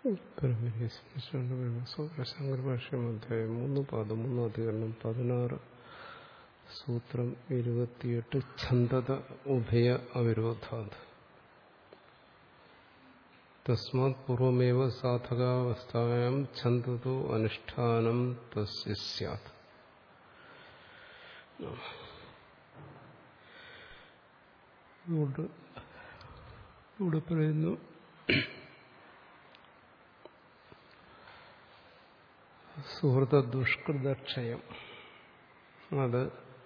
ശങ്കരഭാഷ്യം അധ്യായം മൂന്ന് പതിമൂന്ന് അധികരണം പതിനാറ് സൂത്രം ഇരുപത്തിയെട്ട് ഛന്തത ഉഭയ അവിരോധാത് തസ്മാത് പൂർവമേവ സാധകാവസ്ഥായാം ഛന്തതോ അനുഷ്ഠാനം തസ്യ സ്യാത് ഇവിടെ ഇവിടെ പറയുന്നു സുഹൃത ദുഷ്കൃതക്ഷയം അത്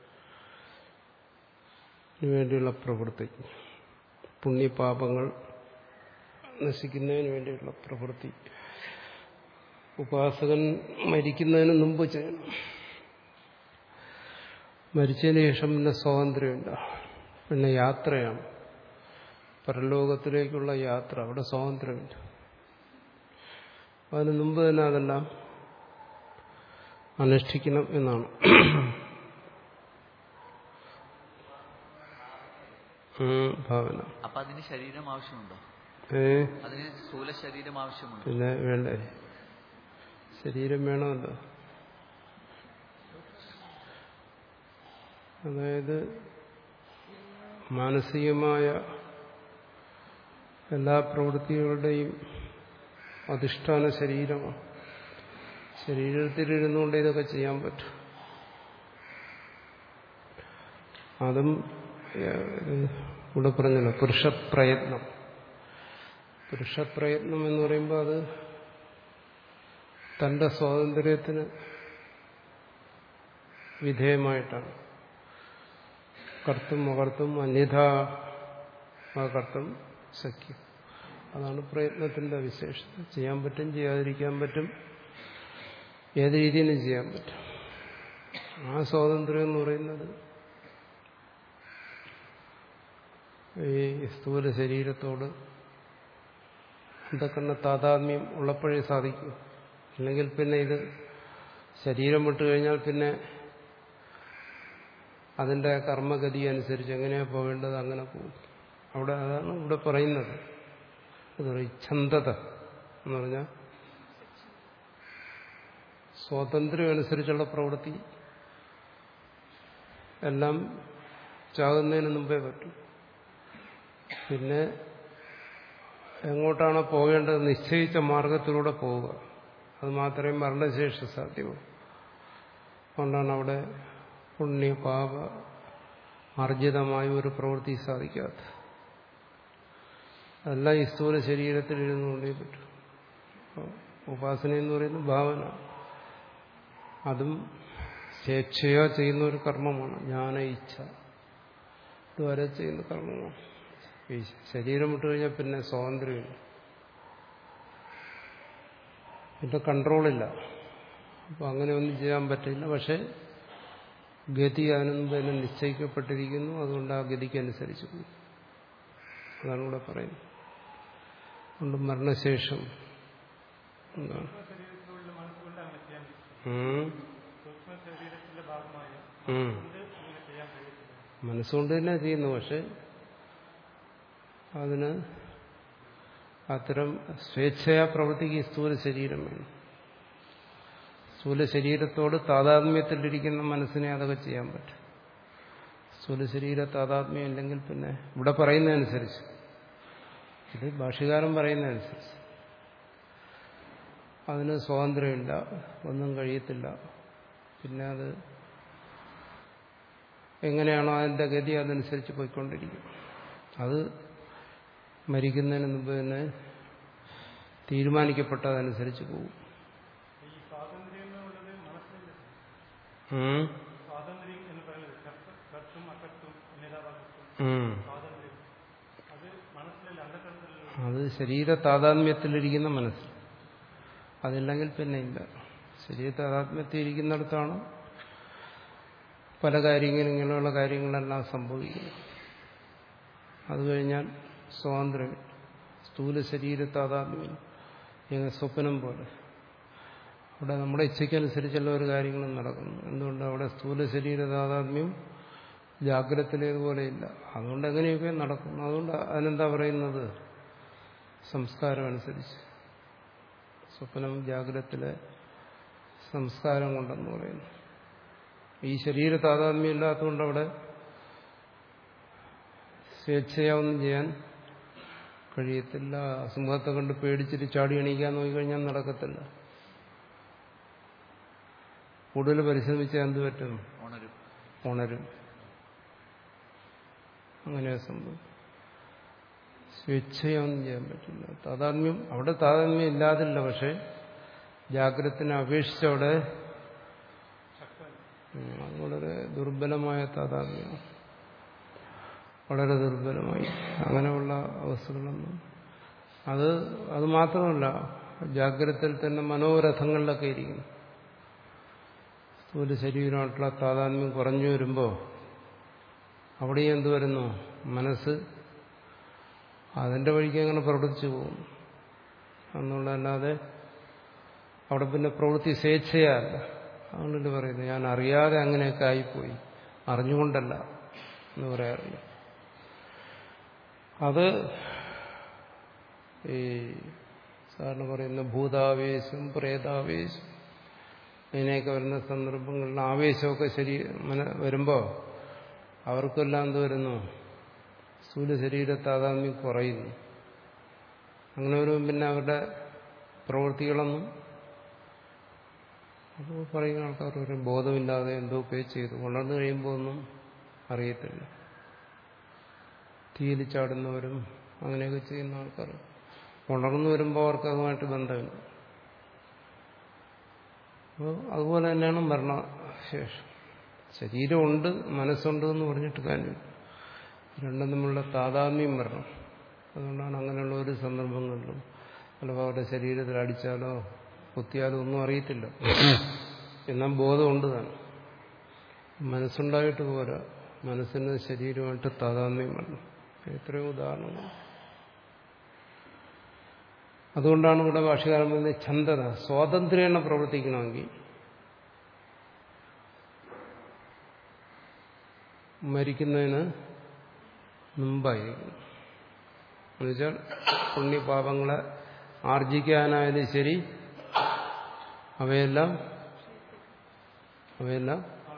വേണ്ടിയുള്ള പ്രവൃത്തി പുണ്യപാപങ്ങൾ നശിക്കുന്നതിന് വേണ്ടിയുള്ള പ്രവൃത്തി ഉപാസകൻ മരിക്കുന്നതിന് മുമ്പ് ചെയ്യണം മരിച്ചതിന് ശേഷം പിന്നെ സ്വാതന്ത്ര്യമില്ല പിന്നെ യാത്രയാണ് പരലോകത്തിലേക്കുള്ള യാത്ര അവിടെ സ്വാതന്ത്ര്യമില്ല അതിന് മുമ്പ് തന്നെ അതെല്ലാം അനുഷ്ഠിക്കണം എന്നാണ് ഭാവന അപ്പൊ അതിന് ശരീരം ആവശ്യമുണ്ടോ ഏ അതിന് സ്ഥൂല ശരീരം ആവശ്യമുണ്ടോ പിന്നെ വേണ്ടേ ശരീരം വേണമല്ലോ അതായത് മാനസികമായ എല്ലാ പ്രവൃത്തികളുടെയും അധിഷ്ഠാന ശരീരമാണ് ശരീരത്തിലിരുന്നുകൊണ്ട് ഇതൊക്കെ ചെയ്യാൻ പറ്റും അതും ഇവിടെ പറഞ്ഞല്ലോ പുരുഷപ്രയത്നം പുരുഷപ്രയത്നം എന്ന് പറയുമ്പോൾ അത് തന്റെ സ്വാതന്ത്ര്യത്തിന് വിധേയമായിട്ടാണ് കർത്തും അകർത്തും അന്യഥാ കർത്തും സഖ്യം അതാണ് പ്രയത്നത്തിന്റെ വിശേഷത ചെയ്യാൻ പറ്റും ചെയ്യാതിരിക്കാൻ പറ്റും ഏത് രീതിയിലും ചെയ്യാൻ പറ്റും ആ സ്വാതന്ത്ര്യം എന്ന് പറയുന്നത് ഈ സ്ഥൂല ശരീരത്തോട് എന്തൊക്കെ താതാത്മ്യം ഉള്ളപ്പോഴേ സാധിക്കും അല്ലെങ്കിൽ പിന്നെ ഇത് ശരീരം വിട്ടു കഴിഞ്ഞാൽ പിന്നെ അതിന്റെ കർമ്മഗതി അനുസരിച്ച് എങ്ങനെയാ പോകേണ്ടത് അങ്ങനെ പോകും അവിടെ അതാണ് ഇവിടെ പറയുന്നത് ഛന്തത എന്ന് പറഞ്ഞാൽ സ്വാതന്ത്ര്യം അനുസരിച്ചുള്ള പ്രവൃത്തി എല്ലാം ചാകുന്നതിന് മുമ്പേ പറ്റും പിന്നെ എങ്ങോട്ടാണോ പോകേണ്ടത് നിശ്ചയിച്ച മാർഗത്തിലൂടെ പോവുക അത് മാത്രമേ മരണശേഷി സാധ്യമാവൂ അതുകൊണ്ടാണ് അവിടെ പുണ്യ പാപ ആർജിതമായ ഒരു പ്രവൃത്തി സാധിക്കാത്ത അതെല്ലാം ഈ സ്ഥൂല ശരീരത്തിൽ ഇരുന്നുകൊണ്ടേ പറ്റും ഉപാസന എന്ന് പറയുന്നത് ഭാവന അതും സ്വേച്ഛയാ ചെയ്യുന്ന ഒരു കർമ്മമാണ് ജ്ഞാന ഇച്ഛ ഇതുവരെ ചെയ്യുന്ന കർമ്മമാണ് ഈ ശരീരം വിട്ടു കഴിഞ്ഞാൽ പിന്നെ സ്വാതന്ത്ര്യമില്ല പിന്നെ കൺട്രോളില്ല അപ്പം അങ്ങനെ ഒന്നും ചെയ്യാൻ പറ്റില്ല പക്ഷെ ഗതി അതിനൊന്നും തന്നെ നിശ്ചയിക്കപ്പെട്ടിരിക്കുന്നു അതുകൊണ്ട് ആ ഗതിക്ക് അനുസരിച്ച് പോകും അതാണ് ഇവിടെ പറയുന്നത് അതുകൊണ്ട് മരണശേഷം എന്താണ് മനസ്സുകൊണ്ട് തന്നെ ചെയ്യുന്നു പക്ഷെ അതിന് അത്തരം സ്വേച്ഛയാ പ്രവർത്തിക്ക് സ്ഥൂല ശരീരം വേണം സ്ഥൂല ശരീരത്തോട് താതാത്മ്യത്തിലിരിക്കുന്ന മനസ്സിനെ അതൊക്കെ ചെയ്യാൻ പറ്റും സ്ഥൂല ശരീര താതാത്മ്യം ഇല്ലെങ്കിൽ പിന്നെ ഇവിടെ പറയുന്നതനുസരിച്ച് ഇത് ഭാഷകാരൻ പറയുന്നതനുസരിച്ച് അതിന് സ്വാതന്ത്ര്യമില്ല ഒന്നും കഴിയത്തില്ല പിന്നെ അത് എങ്ങനെയാണോ അതിൻ്റെ ഗതി അതനുസരിച്ച് പോയിക്കൊണ്ടിരിക്കും അത് മരിക്കുന്നതിന് മുമ്പ് തന്നെ തീരുമാനിക്കപ്പെട്ടതനുസരിച്ച് പോകും അത് ശരീര താതാത്മ്യത്തിലിരിക്കുന്ന മനസ്സ് അതില്ലെങ്കിൽ പിന്നെ ഇല്ല ശരീര താതാത്മ്യത്തിൽ ഇരിക്കുന്നിടത്താണ് പല കാര്യങ്ങളും ഇങ്ങനെയുള്ള കാര്യങ്ങളെല്ലാം സംഭവിക്കുന്നത് അത് കഴിഞ്ഞാൽ സ്വാതന്ത്ര്യം സ്ഥൂല ശരീര താതാത്മ്യം ഇങ്ങനെ സ്വപ്നം പോലെ അവിടെ നമ്മുടെ ഇച്ഛയ്ക്കനുസരിച്ചുള്ള ഒരു കാര്യങ്ങളും നടക്കുന്നു എന്തുകൊണ്ട് അവിടെ സ്ഥൂല ശരീര താതാത്മ്യം ജാഗ്രതയിലേതുപോലെയില്ല അതുകൊണ്ട് എങ്ങനെയൊക്കെ നടക്കുന്നു അതുകൊണ്ട് അതിനെന്താ പറയുന്നത് സംസ്കാരം അനുസരിച്ച് സ്വപ്നം ജാഗ്രതത്തിലെ സംസ്കാരം കൊണ്ടെന്ന് പറയുന്നു ഈ ശരീര താതാത്മ്യം ഇല്ലാത്തതുകൊണ്ട് അവിടെ സ്വേച്ഛയാവൊന്നും ചെയ്യാൻ കഴിയത്തില്ല സിംഹത്തെ കണ്ട് പേടിച്ചിട്ട് ചാടി എണീക്കാൻ നോക്കിക്കഴിഞ്ഞാൽ നടക്കത്തില്ല കൂടുതൽ പരിശ്രമിച്ചാൽ എന്ത് പറ്റും ഉണരും ഉണരും അങ്ങനെ സംഭവം സ്വേച്ഛയൊന്നും ചെയ്യാൻ പറ്റില്ല താതാത്മ്യം അവിടെ താതാത്മ്യം ഇല്ലാതില്ല പക്ഷെ ജാഗ്രതത്തിനെ അപേക്ഷിച്ച് അവിടെ ഉം, അത് വളരെ ദുർബലമായ താതാത്മ്യം വളരെ ദുർബലമായി അങ്ങനെയുള്ള അവസ്ഥകളൊന്നും അത് അത് മാത്രമല്ല ജാഗ്രതയിൽ തന്നെ മനോരഥങ്ങളിലൊക്കെ ഇരിക്കുന്നു സ്ഥൂല ശരീരമായിട്ടുള്ള താതാത്മ്യം കുറഞ്ഞു വരുമ്പോൾ അവിടെ എന്ത് വരുന്നു മനസ്സ് അതിന്റെ വഴിക്ക് അങ്ങനെ പ്രവർത്തിച്ചു പോകും എന്നുള്ളതല്ലാതെ അവിടെ പിന്നെ പ്രവൃത്തി സ്വേച്ഛയല്ല അതുകൊണ്ടല്ലേ പറയുന്നത് ഞാൻ അറിയാതെ അങ്ങനെയൊക്കെ ആയിപ്പോയി അറിഞ്ഞുകൊണ്ടല്ല എന്ന് പറയാറില്ല അത് ഈ സാറിന് പറയുന്ന ഭൂതാവേശം പ്രേതാവേശം ഇങ്ങനെയൊക്കെ വരുന്ന സന്ദർഭങ്ങളിൽ ആവേശമൊക്കെ ശരി മന- വരുമ്പോൾ അവർക്കെല്ലാം എന്ത് വരുന്നു സ്ഥൂല ശരീര താതാത്മ്യം കുറയുന്നു അങ്ങനെ വരുമ്പോൾ പിന്നെ അവരുടെ പ്രവൃത്തികളൊന്നും അപ്പോൾ പറയുന്ന ആൾക്കാർ ഒരു ബോധമില്ലാതെ എന്തൊക്കെ ചെയ്തു ഉണർന്നു കഴിയുമ്പോൾ ഒന്നും അറിയത്തില്ല തീയിൽ ചാടുന്നവരും അങ്ങനെയൊക്കെ ചെയ്യുന്ന ആൾക്കാർ ഉണർന്നു വരുമ്പോൾ അവർക്ക് അതുമായിട്ട് ബന്ധമില്ല അപ്പോൾ അതുപോലെ തന്നെയാണ് മരണശേഷം ശരീരമുണ്ട് മനസ്സുണ്ട് എന്ന് പറഞ്ഞിട്ട് കാര്യമില്ല രണ്ടും തമ്മിലുള്ള താതാത്മ്യം വരണം അതുകൊണ്ടാണ് അങ്ങനെയുള്ള ഒരു സന്ദർഭങ്ങളിലും ചിലപ്പോൾ അവരുടെ ശരീരത്തിൽ അടിച്ചാലോ കുത്തിയാലോ ഒന്നും അറിയത്തില്ല എന്നാൽ ബോധമുണ്ട് താനും മനസ്സുണ്ടായിട്ട് പോരാ മനസ്സിന് ശരീരമായിട്ട് താതാത്മ്യം വരണം എത്രയോ ഉദാഹരണങ്ങൾ അതുകൊണ്ടാണ് ഇവിടെ ഭാഷകാരൻ പറയുന്നത് ഛന്തത സ്വാതന്ത്ര്യേണ പ്രവർത്തിക്കണമെങ്കിൽ മരിക്കുന്നതിന് മുമ്പായിരിക്കും എന്നുവെച്ചാൽ പുണ്യപാപങ്ങളെ ആർജിക്കാനായാലും ശരി അവയെല്ലാം അവയെല്ലാം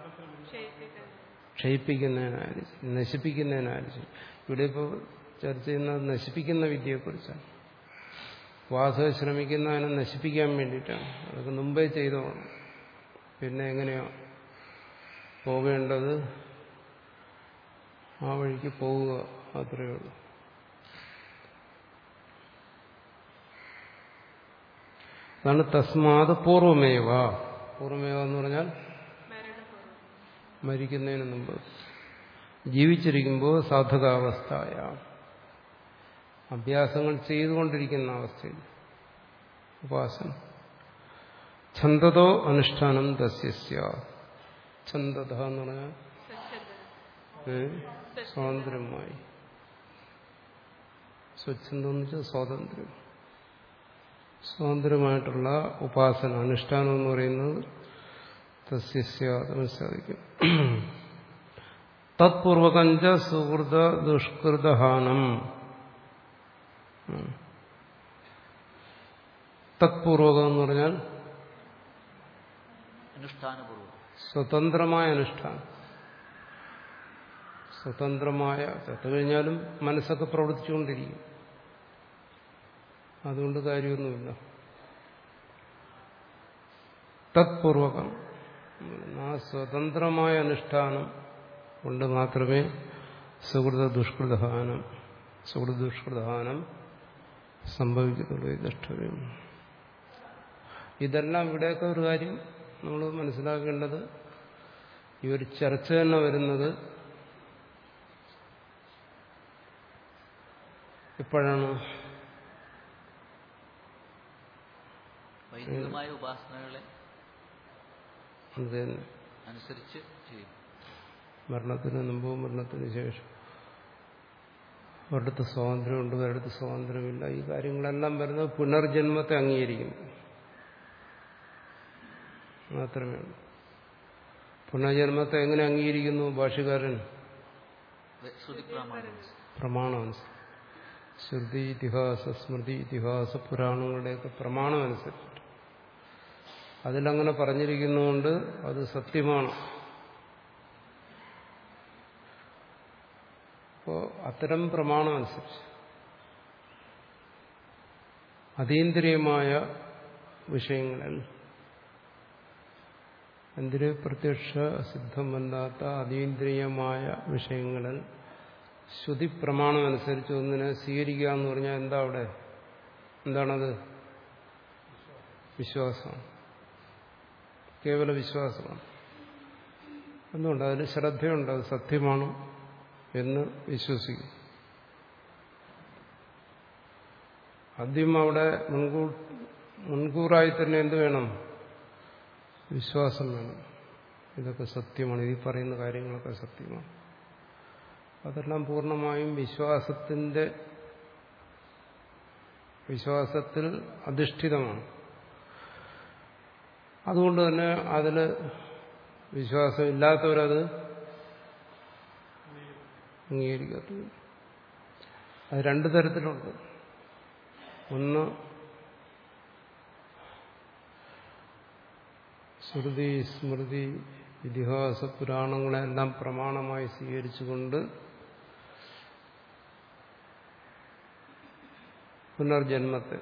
ക്ഷയിപ്പിക്കുന്നതിനായാലും ശരി, നശിപ്പിക്കുന്നതിനായാലും ശരി ഇവിടെ ഇപ്പോൾ ചർച്ച ചെയ്യുന്നത് നശിപ്പിക്കുന്ന വിദ്യയെക്കുറിച്ചാണ് വാസക ശ്രമിക്കുന്നതിനെ നശിപ്പിക്കാൻ വേണ്ടിയിട്ടാണ് അതൊക്കെ മുമ്പേ ചെയ്തോണം പിന്നെ എങ്ങനെയോ പോകേണ്ടത് ആ വഴിക്ക് പോവുക അത്രയേ ഉള്ളൂ അതാണ് തസ്മാത് പൂർവമേവ പൂർവമേവ എന്ന് പറഞ്ഞാൽ മരിക്കുന്നതിന് മുമ്പ് ജീവിച്ചിരിക്കുമ്പോൾ സാധകാവസ്ഥയ അഭ്യാസങ്ങൾ ചെയ്തുകൊണ്ടിരിക്കുന്ന അവസ്ഥയിൽ ഉപാസന ഛന്തതോ അനുഷ്ഠാനം തസ്യ ഛന്തത എന്ന് പറഞ്ഞാൽ ഏ? സ്വാതന്ത്ര്യമായി സ്വച്ഛന്തം എന്ന് വെച്ചാൽ സ്വാതന്ത്ര്യം സ്വാതന്ത്ര്യമായിട്ടുള്ള ഉപാസന അനുഷ്ഠാനം എന്ന് പറയുന്നത് തസ്യസ്യാതെന്ന് സാധിക്കും തത്പൂർവകഞ്ച സുഹൃത ദുഷ്കൃതഹാനം ഉം. തത്പൂർവകം എന്ന് പറഞ്ഞാൽ അനുഷ്ഠാനപൂർവ്വം സ്വതന്ത്രമായ അനുഷ്ഠാനം സ്വതന്ത്രമായ ചത്തു കഴിഞ്ഞാലും മനസ്സൊക്കെ പ്രവർത്തിച്ചുകൊണ്ടിരിക്കും അതുകൊണ്ട് കാര്യമൊന്നുമില്ല തത്പൂർവകം ആ സ്വതന്ത്രമായ അനുഷ്ഠാനം കൊണ്ട് മാത്രമേ സുഹൃത ദുഷ്കൃതഹാനം സുഹൃത ദുഷ്കൃതഹാനം സംഭവിക്കത്തുള്ളൂ ഈ ദഷ്ടവ്യം ഇതെല്ലാം ഇവിടെയൊക്കെ ഒരു കാര്യം നമ്മൾ മനസ്സിലാക്കേണ്ടത് ഈ ഒരു ചർച്ച തന്നെ വരുന്നത് എപ്പോഴാണ് വൈദികമായ ഉപാസനകളെ അത് തന്നെ അനുസരിച്ച് ചെയ്യും മരണത്തിന് മുമ്പും മരണത്തിന് ശേഷം ഒരിടത്ത് സ്വാതന്ത്ര്യമുണ്ട് ഒരിടത്ത് സ്വാതന്ത്ര്യമില്ല ഈ കാര്യങ്ങളെല്ലാം വരുന്നത് പുനർജന്മത്തെ അംഗീകരിക്കുന്നു മാത്രമേ ഉള്ളൂ പുനർജന്മത്തെ എങ്ങനെ അംഗീകരിക്കുന്നു ഭാഷകാരൻ ശ്രുതി പ്രമാണം പ്രമാണമനുസരിച്ച് ശ്രുതി ഇതിഹാസ സ്മൃതി ഇതിഹാസ പുരാണങ്ങളുടെയൊക്കെ പ്രമാണമനുസരിച്ച് അതിലങ്ങനെ പറഞ്ഞിരിക്കുന്നതുകൊണ്ട് അത് സത്യമാണ് അപ്പോൾ അത്തരം പ്രമാണം അനുസരിച്ച് അതീന്ദ്രിയമായ വിഷയങ്ങളിൽ എന്തിന് പ്രത്യക്ഷ സിദ്ധമല്ലാത്ത അതീന്ദ്രിയമായ വിഷയങ്ങളിൽ ശ്രുതി പ്രമാണം അനുസരിച്ച് ഒന്നിനെ സ്വീകരിക്കുക എന്ന് പറഞ്ഞാൽ എന്താ അവിടെ എന്താണത് വിശ്വാസമാണ് കേവല വിശ്വാസമാണ് എന്തുകൊണ്ട് അതിൽ ശ്രദ്ധയുണ്ട് അത് സത്യമാണ് എന്ന് വിശ്വസിക്കും ആദ്യം അവിടെ മുൻകൂർ മുൻകൂറായി തന്നെ എന്ത് വേണം വിശ്വാസം വേണം ഇതൊക്കെ സത്യമാണ് ഈ പറയുന്ന കാര്യങ്ങളൊക്കെ സത്യമാണ് അതെല്ലാം പൂർണ്ണമായും വിശ്വാസത്തിന്റെ വിശ്വാസത്തിൽ അധിഷ്ഠിതമാണ് അതുകൊണ്ട് തന്നെ അതിൽ വിശ്വാസം ഇല്ലാത്തവരത് അംഗീകരിക്കത്തില്ല അത് രണ്ടു തരത്തിലുണ്ട് ഒന്ന് ശ്രുതി സ്മൃതി ഇതിഹാസ പുരാണങ്ങളെല്ലാം പ്രമാണമായി സ്വീകരിച്ചുകൊണ്ട് പുനർജന്മത്തെ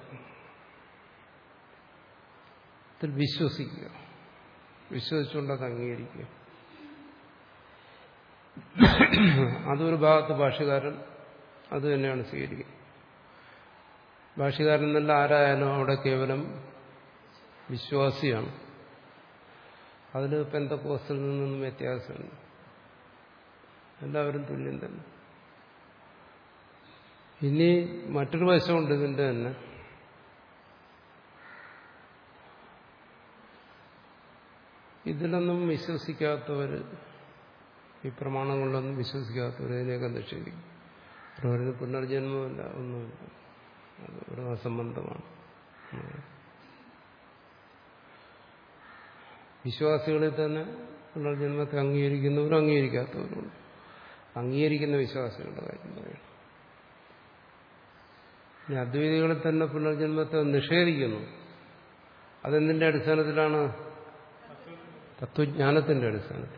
ത്തിൽ വിശ്വസിക്കുക വിശ്വസിച്ചുകൊണ്ട് അത് അംഗീകരിക്കുക അതൊരു ഭാഗത്ത് ഭാഷകാരൻ അത് തന്നെയാണ് സ്വീകരിക്കുന്നത് ഭാഷകാരൻ എന്നല്ല ആരായാലും അവിടെ കേവലം വിശ്വാസിയാണ് അതിൽ പെന്തക്കോസിൽ നിന്നൊന്നും വ്യത്യാസമുണ്ട് എല്ലാവരും തുല്യം തന്നെ ഇനി മറ്റൊരു വശമുണ്ട് ഇതിന്റെ തന്നെ ഇതിലൊന്നും വിശ്വസിക്കാത്തവർ ഈ പ്രമാണങ്ങളിലൊന്നും വിശ്വസിക്കാത്തവർ ഇതിനെയൊക്കെ നിഷേധിക്കും അവരുടെ പുനർജന്മമില്ല ഒന്നുമില്ല അത് ഒരു അസംബന്ധമാണ് വിശ്വാസികളിൽ തന്നെ പുനർജന്മത്തെ അംഗീകരിക്കുന്നവരും അംഗീകരിക്കാത്തവരുണ്ട് അംഗീകരിക്കുന്ന വിശ്വാസികളുടെ കാര്യം പറയണം ഇനി അദ്വൈതികളിൽ തന്നെ പുനർജന്മത്തെ നിഷേധിക്കുന്നു അതെന്തിന്റെ അടിസ്ഥാനത്തിലാണ് തത്വജ്ഞാനത്തിന്റെ അടിസ്ഥാനത്തിൽ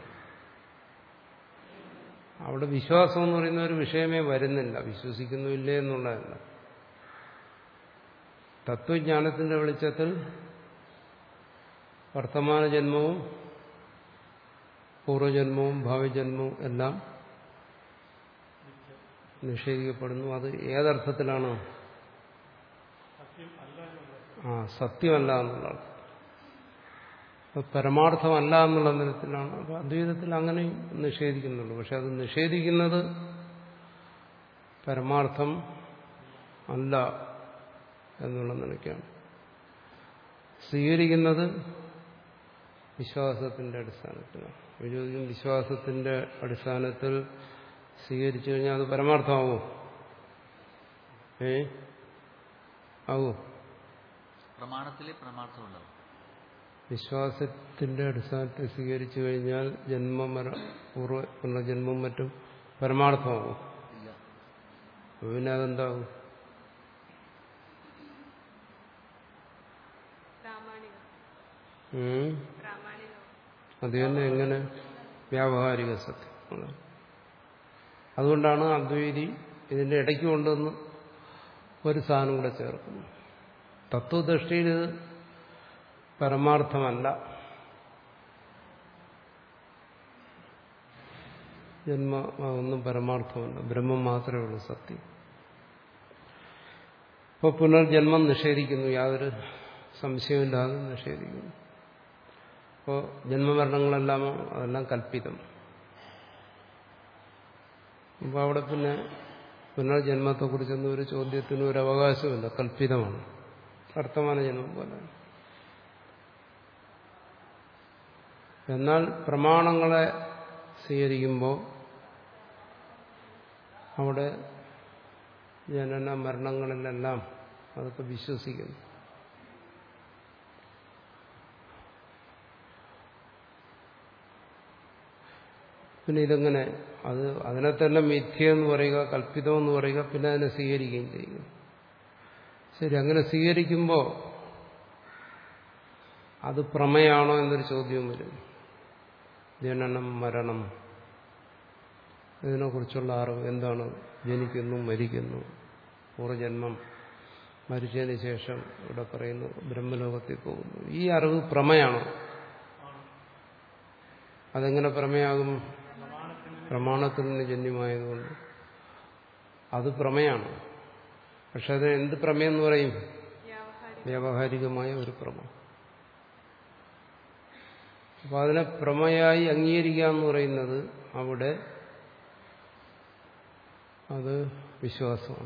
അവിടെ വിശ്വാസം എന്ന് പറയുന്ന ഒരു വിഷയമേ വരുന്നില്ല വിശ്വസിക്കുന്നുമില്ലേ എന്നുള്ളതല്ല തത്വജ്ഞാനത്തിന്റെ വെളിച്ചത്തിൽ വർത്തമാന ജന്മവും പൂർവജന്മവും ഭാവിജന്മവും എല്ലാം നിഷേധിക്കപ്പെടുന്നു അത് ഏതർത്ഥത്തിലാണ് ആ സത്യമല്ല എന്നുള്ള അർത്ഥം പരമാർത്ഥമല്ല എന്നുള്ള തരത്തിലാണ് അപ്പൊ അദ്വൈതത്തിൽ അങ്ങനെയും നിഷേധിക്കുന്നുള്ളൂ പക്ഷെ അത് നിഷേധിക്കുന്നത് പരമാർത്ഥം അല്ല എന്നുള്ള നിലയ്ക്കാണ് സ്വീകരിക്കുന്നത് വിശ്വാസത്തിന്റെ അടിസ്ഥാനത്തിലാണ് വിരോധിക്കും വിശ്വാസത്തിന്റെ അടിസ്ഥാനത്തിൽ സ്വീകരിച്ചു കഴിഞ്ഞാൽ അത് പരമാർത്ഥമാവോ ഏ ആവോ പ്രമാണത്തിലെ പരമാർത്ഥമുണ്ടാവും വിശ്വാസത്തിന്റെ അടിസ്ഥാനത്തിൽ സ്വീകരിച്ചു കഴിഞ്ഞാൽ ജന്മമര പൂർവ്വ പുനർജന്മം മറ്റും പരമാർത്ഥമാവും ഇല്ല അപ്പൊ പിന്നെ അതെന്താവും പ്രാമാണികം ഉം. പ്രാമാണികം അത് തന്നെ എങ്ങനെ വ്യാവഹാരിക സത്യം അതാണ്. അതുകൊണ്ടാണ് അദ്വൈതി ഇതിന്റെ ഇടയ്ക്ക് കൊണ്ടുവന്ന് ഒരു സാധനം കൂടെ ചേർക്കുന്നു തത്വദൃഷ്ടിയിൽ ഇത് പരമാർത്ഥമല്ല ജന്മ ഒന്നും പരമാർത്ഥമല്ല ബ്രഹ്മം മാത്രമേ ഉള്ളൂ സത്യം ഇപ്പോൾ പുനർജന്മം നിഷേധിക്കുന്നു യാതൊരു സംശയമില്ലാതെ നിഷേധിക്കുന്നു അപ്പോൾ ജന്മമരണങ്ങളെല്ലാം അതെല്ലാം കൽപ്പിതം അപ്പോൾ അവിടെ പിന്നെ പുനർജന്മത്തെക്കുറിച്ചൊന്നും ഒരു ചോദ്യത്തിനും ഒരു അവകാശമില്ല കൽപ്പിതമാണ് വർത്തമാന ജന്മം പോലെ എന്നാൽ പ്രമാണങ്ങളെ സ്വീകരിക്കുമ്പോൾ അവിടെ ജനന മരണങ്ങളിലെല്ലാം അതൊക്കെ വിശ്വസിക്കുന്നു പിന്നെ ഇതെങ്ങനെ അത് അതിനെ തന്നെ മിഥ്യയെന്ന് പറയുക കല്പിതമെന്ന് പറയുക പിന്നെ അതിനെ സ്വീകരിക്കുകയും ചെയ്യുക ശരി അങ്ങനെ സ്വീകരിക്കുമ്പോൾ അത് പ്രമേയാണോ എന്നൊരു ചോദ്യവും വരും ജനനം മരണം ഇതിനെക്കുറിച്ചുള്ള അറിവ് എന്താണ് ജനിക്കുന്നു മരിക്കുന്നു പൂർവ്വജന്മം മരിച്ചതിന് ശേഷം ഇവിടെ പറയുന്നു ബ്രഹ്മലോകത്തിൽ പോകുന്നു ഈ അറിവ് പ്രമേയാണോ അതെങ്ങനെ പ്രമേയാകും പ്രമാണത്തിൽ നിന്ന് ജന്യമായതുകൊണ്ട് അത് പ്രമേയാണ് പക്ഷെ അത് എന്ത് പ്രമേയം എന്ന് പറയും വ്യാവഹാരികമായ ഒരു പ്രമം അപ്പൊ അതിനെ പ്രമയായി അംഗീകരിക്കുക എന്ന് പറയുന്നത് അവിടെ അത് വിശ്വാസമാണ്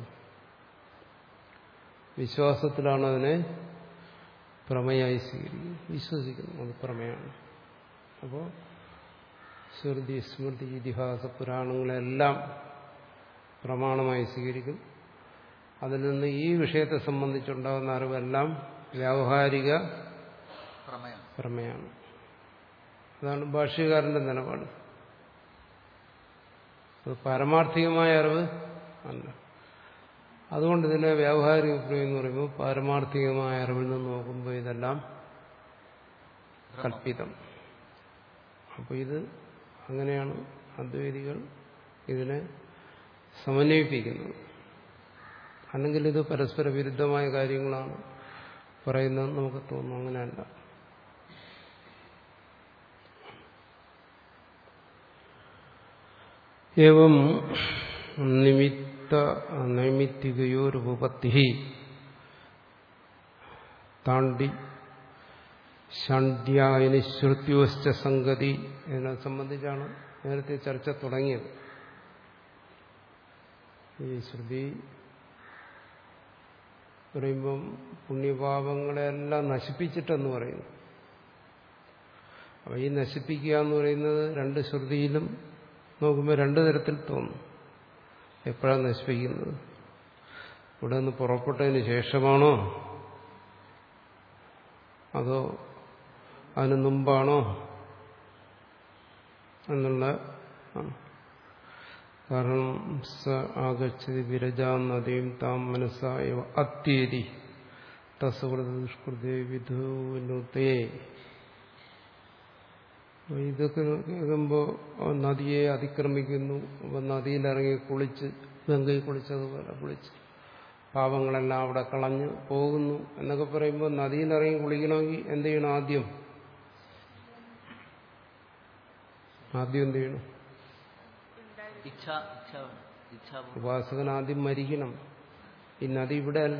വിശ്വാസത്തിലാണ് അതിനെ പ്രമേയായി സ്വീകരിക്കുന്നത് വിശ്വസിക്കുന്നു അത് പ്രമേയാണ് അപ്പോൾ ശ്രുതി സ്മൃതി ഇതിഹാസ പുരാണങ്ങളെല്ലാം പ്രമാണമായി സ്വീകരിക്കും അതിൽ നിന്ന് ഈ വിഷയത്തെ സംബന്ധിച്ചുണ്ടാകുന്ന അറിവെല്ലാം വ്യാവഹാരിക പ്രമേയം പ്രമേയാണ് അതാണ് ഭാഷ്യകാരന്റെ നിലപാട് അത് പാരമാർത്ഥികമായ അറിവ് അല്ല അതുകൊണ്ട് ഇതിനെ വ്യാവഹാരിക പ്രമേയം എന്ന് പറയുമ്പോൾ പാരമാർത്ഥികമായ അറിവിൽ നിന്ന് നോക്കുമ്പോൾ ഇതെല്ലാം കൽപ്പിതം അപ്പോൾ ഇത് അങ്ങനെയാണ് അദ്വൈതികൾ ഇതിനെ സമന്വയിപ്പിക്കുന്നത് അല്ലെങ്കിൽ ഇത് പരസ്പര വിരുദ്ധമായ കാര്യങ്ങളാണ് പറയുന്നത് നമുക്ക് തോന്നുന്നു അങ്ങനെയല്ല ഏവം നിമിത്ത നൈമിത്തികയോരുപത്തി താണ്ടി ഷണ്ഡ്യായനി ശ്രുത്യോശ്ച സംഗതി ഇതിനെ സംബന്ധിച്ചാണ് നേരത്തെ ചർച്ച തുടങ്ങിയത് ഈ ശ്രുതി പറയുമ്പം പുണ്യപാപങ്ങളെല്ലാം നശിപ്പിച്ചിട്ടെന്ന് പറയുന്നു അപ്പം ഈ നശിപ്പിക്കുക എന്ന് പറയുന്നത് രണ്ട് ശ്രുതിയിലും നോക്കുമ്പോൾ രണ്ടു തരത്തിൽ തോന്നും എപ്പോഴാണ് നശിപ്പിക്കുന്നത് ഇവിടെ നിന്ന് പുറപ്പെട്ടതിന് ശേഷമാണോ അതോ അതിന് മുമ്പാണോ എന്നുള്ള ആ. കാരണം സ ആഗച്ഛതി വിരജാ നദിയും താം മനസ്സായ അത്യേരി തസ്വൃത ദുഷ്കൃതേ വിധുനുത്തേ അപ്പൊ ഇതൊക്കെ കേൾക്കുമ്പോൾ നദിയെ അതിക്രമിക്കുന്നു അപ്പൊ നദിയിലിറങ്ങി കുളിച്ച് ഗംഗയിൽ കുളിച്ചതുപോലെ കുളിച്ച് പാപങ്ങളെല്ലാം അവിടെ കളഞ്ഞ് പോകുന്നു എന്നൊക്കെ പറയുമ്പോൾ നദിയിലിറങ്ങി കുളിക്കണമെങ്കിൽ എന്ത് ചെയ്യണം ആദ്യം ആദ്യം എന്ത് ചെയ്യണം ഇച്ഛ ഇച്ഛ ഇച്ഛ ഉപാസകൻ ആദ്യം മരിക്കണം ഈ നദി ഇവിടെ അല്ല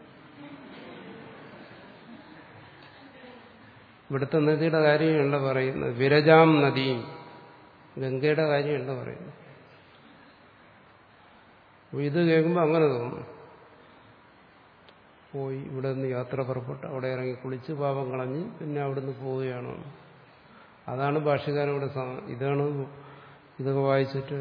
ഇവിടുത്തെ നദിയുടെ കാര്യമല്ല പറയുന്നത് വിരജാം നദിയും ഗംഗയുടെ കാര്യമല്ല പറയുന്നത് അപ്പൊ ഇത് കേൾക്കുമ്പോൾ അങ്ങനെ തോന്നും പോയി ഇവിടെ നിന്ന് യാത്ര പുറപ്പെട്ട് അവിടെ ഇറങ്ങി കുളിച്ച് പാപം കളഞ്ഞ് പിന്നെ അവിടെ നിന്ന് പോവുകയാണ് അതാണ് ഭാഷകാരൻ ഇവിടെ സ- ഇതാണ് ഇതൊക്കെ വായിച്ചിട്ട്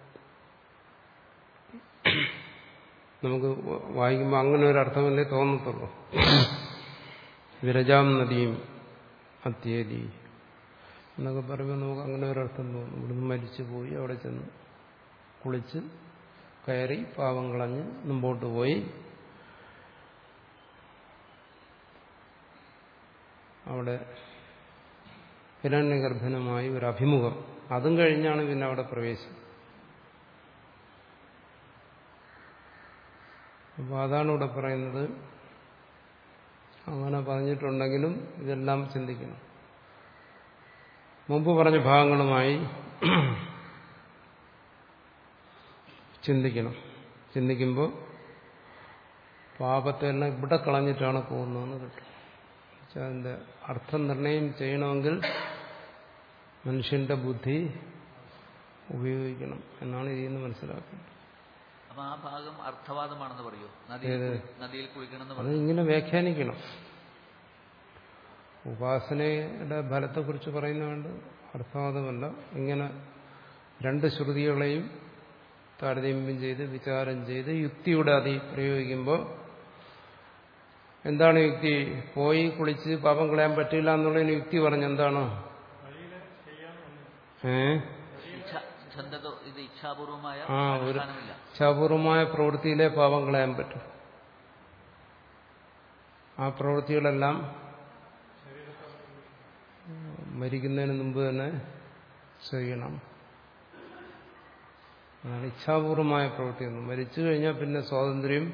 നമുക്ക് വായിക്കുമ്പോൾ അങ്ങനെ ഒരു അർത്ഥമല്ലേ തോന്നത്തുള്ളൂ വിരജാം നദിയും അത്യേദി എന്നൊക്കെ പറയുമ്പോൾ നമുക്ക് അങ്ങനെ ഒരർത്ഥം തോന്നും ഇവിടുന്ന് മരിച്ചു പോയി അവിടെ ചെന്ന് കുളിച്ച് കയറി പാവം കളഞ്ഞ് മുമ്പോട്ട് പോയി അവിടെ ഹിരണ്യഗർഭനുമായി ഒരു അഭിമുഖം അതും കഴിഞ്ഞാണ് പിന്നെ അവിടെ പ്രവേശം അപ്പോൾ അതാണ് ഇവിടെ പറയുന്നത് അങ്ങനെ പറഞ്ഞിട്ടുണ്ടെങ്കിലും ഇതെല്ലാം ചിന്തിക്കണം മുമ്പ് പറഞ്ഞ ഭാഗങ്ങളുമായി ചിന്തിക്കണം ചിന്തിക്കുമ്പോൾ പാപത്തെ എല്ലാം ഇവിടെ കളഞ്ഞിട്ടാണ് പോകുന്നതെന്ന് കിട്ടും എന്നുവെച്ചാൽ അതിന്റെ അർത്ഥം നിർണയം ചെയ്യണമെങ്കിൽ മനുഷ്യന്റെ ബുദ്ധി ഉപയോഗിക്കണം എന്നാണ് ഇതിൽ നിന്ന് മനസ്സിലാക്കുന്നത് അപ്പൊ ആ ഭാഗം അർത്ഥവാദമാണെന്ന് പറയൂ നദിയിൽ ഏത്? കുളി- നദിയിൽ കുളിക്കണമെന്ന് അത് പറയൂ ഇങ്ങനെ വ്യാഖ്യാനിക്കണം ഉപാസനയുടെ ഫലത്തെക്കുറിച്ച് പറയുന്നതുകൊണ്ട് അർത്ഥവാദമല്ല ഇങ്ങനെ രണ്ട് ശ്രുതികളെയും താരതമ്യം ചെയ്ത് വിചാരം ചെയ്ത് യുക്തിയുടെ അതി പ്രയോഗിക്കുമ്പോൾ എന്താണ് യുക്തി പോയി കുളിച്ച് പാപം കളയാൻ പറ്റില്ല എന്നുള്ളതിന് യുക്തി പറഞ്ഞെന്താണ് ഏ ഇച്ഛ ഛന്തതോ ഇത് ഇച്ഛാപൂർവമായ ആ ഒരു അനുഷ്ഠാനമില്ല ഇച്ഛാപൂർവമായ പ്രവൃത്തിയിലെ പാപം കളയാൻ പറ്റും ആ പ്രവൃത്തികളെല്ലാം മരിക്കുന്നതിന് മുമ്പ് തന്നെ ചെയ്യണം അതാണ് ഇച്ഛാപൂർവമായ പ്രവൃത്തിയൊന്നും മരിച്ചു കഴിഞ്ഞാൽ പിന്നെ സ്വാതന്ത്ര്യം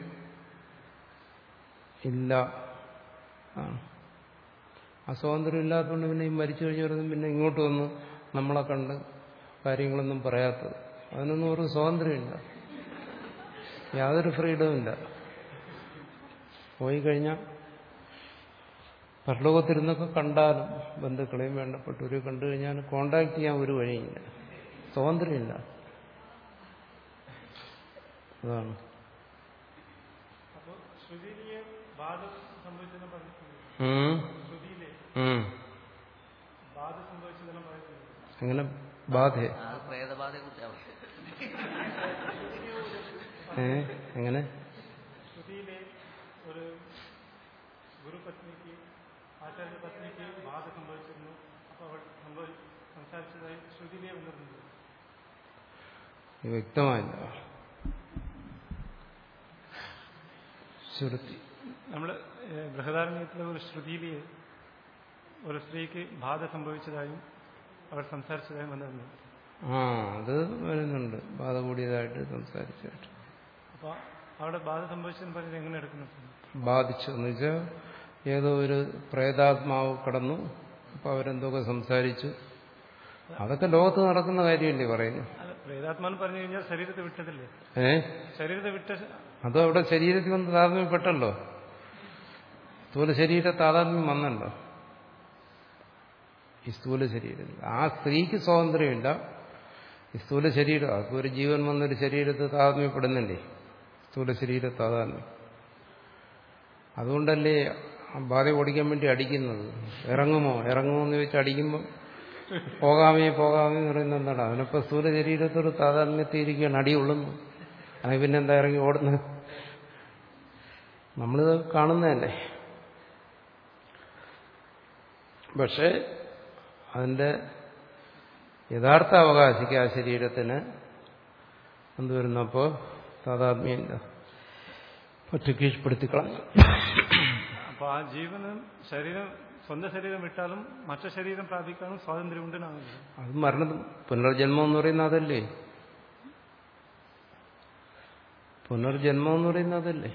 ഇല്ല ആണ് ആ സ്വാതന്ത്ര്യം ഇല്ലാത്തതുകൊണ്ട് പിന്നെ ഈ മരിച്ചു കഴിഞ്ഞവരൊന്നും പിന്നെ ഇങ്ങോട്ട് വന്ന് നമ്മളെ കണ്ട് കാര്യങ്ങളൊന്നും പറയാത്തത് അതിനൊന്നും ഒരു സ്വാതന്ത്ര്യമില്ല യാതൊരു ഫ്രീഡവും ഇല്ല പോയി കഴിഞ്ഞാൽ പരലോകത്തിരുന്നൊക്കെ കണ്ടാലും ബന്ധുക്കളെയും വേണ്ടപ്പെട്ടവരെ കണ്ടു കഴിഞ്ഞാൽ കോണ്ടാക്ട് ചെയ്യാൻ ഒരു വഴിയില്ല സ്വാതന്ത്ര്യമില്ല അതാണ് അപ്പോൾ ശ്രുതിയിലെ ബാധ സംഭവിച്ചെന്ന് പറഞ്ഞിട്ടുണ്ട് ഉം. ശ്രുതിയിലെ ഉം. ബാധ സംഭവിച്ചതെല്ലാം പറയുന്നത് അങ്ങനെ ബാധ ആ പ്രേതബാധയെ കുറിച്ച് ഏ എങ്ങനെ ശ്രുതിയിലെ ഒരു ഗുരുപത്നിക്ക് ആചാര്യ പത്നിക്ക് ബാധ സംഭവിച്ചിരുന്നു അപ്പോൾ അവൾ സംഭവി സംസാരിച്ചതായി ശ്രുതിയിലെ വന്നിരുന്നത് ഇത് വ്യക്തമായില്ല ശ്രുതി നമ്മൾ ബൃഹദാരണ്യത്തിലെ ഒരു ശ്രുതിയിലെ ഒരു സ്ത്രീക്ക് ബാധ സംഭവിച്ചതായും അവർ സംസാരിച്ചതായും വന്നിരുന്നു ആ അത് വരുന്നുണ്ട് ബാധ കൂടിയതായിട്ട് സംസാരിച്ചായിട്ട് അപ്പോൾ അവിടെ ബാധ സംഭവിച്ചതെന്ന് പറഞ്ഞത് എങ്ങനെ എടുക്കുന്നു ബാധിച്ചു എന്ന് വെച്ചാൽ ഏതോ ഒരു പ്രേതാത്മാവ് കടന്നു അപ്പൊ അവരെന്തൊക്കെ സംസാരിച്ചു അതൊക്കെ ലോകത്ത് നടക്കുന്ന കാര്യമല്ലേ പറയുന്നു അല്ല പ്രേതാത്മാന്ന് പറഞ്ഞു കഴിഞ്ഞാൽ ശരീരത്തെ വിട്ടതല്ലേ ഏ ശരീരത്തെ വിട്ട അതും അവിടെ ശരീരത്തിൽ വന്ന് താതാത്മ്യപ്പെട്ടല്ലോ സ്ഥൂല ശരീര താതാത്മ്യം വന്നല്ലോ ഈ സ്ഥൂല ശരീരത്തിൽ ആ സ്ത്രീക്ക് സ്വാതന്ത്ര്യമില്ല ഈ സ്ഥൂല ശരീരം അപ്പൊ ഒരു ജീവൻ വന്നൊരു ശരീരത്തിൽ താതാത്മ്യപ്പെടുന്നില്ലേ സ്ഥൂല ശരീര താതാത്മ്യം അതുകൊണ്ടല്ലേ ആ ബാധ ഓടിക്കാൻ വേണ്ടി അടിക്കുന്നത് ഇറങ്ങുമോ ഇറങ്ങുമോ എന്ന് ചോദിച്ചാൽ അടിക്കുമ്പോൾ പോകാമേ പോകാമേ എന്ന് പറയുന്നത് എന്താണ് അതിനപ്പോ സ്ഥൂല ശരീരത്തോട് താതാത്മ്യത്തിയിരിക്കുകയാണ് അടിയുള്ളുന്നു അത് പിന്നെന്താ ഇറങ്ങി ഓടുന്നത് നമ്മളിത് കാണുന്നതല്ലേ പക്ഷേ അതിന്റെ യഥാർത്ഥ അവകാശിക്ക് ആ ശരീരത്തിന് എന്ത് വരുന്നപ്പോ താതാത്മ്യമില്ല ഒറ്റ കീഴ്പ്പെടുത്തി കളഞ്ഞു അപ്പോൾ ആ ജീവനും ശരീരം സ്വന്തം ശരീരം വിട്ടാലും മറ്റു ശരീരം പ്രാപിക്കാനും സ്വാതന്ത്ര്യമുണ്ടെന്നാണ് അത് മരണം പുനർജന്മം എന്ന് പറയുന്നത് അതല്ലേ പുനർജന്മം എന്ന് പറയുന്നത് അതല്ലേ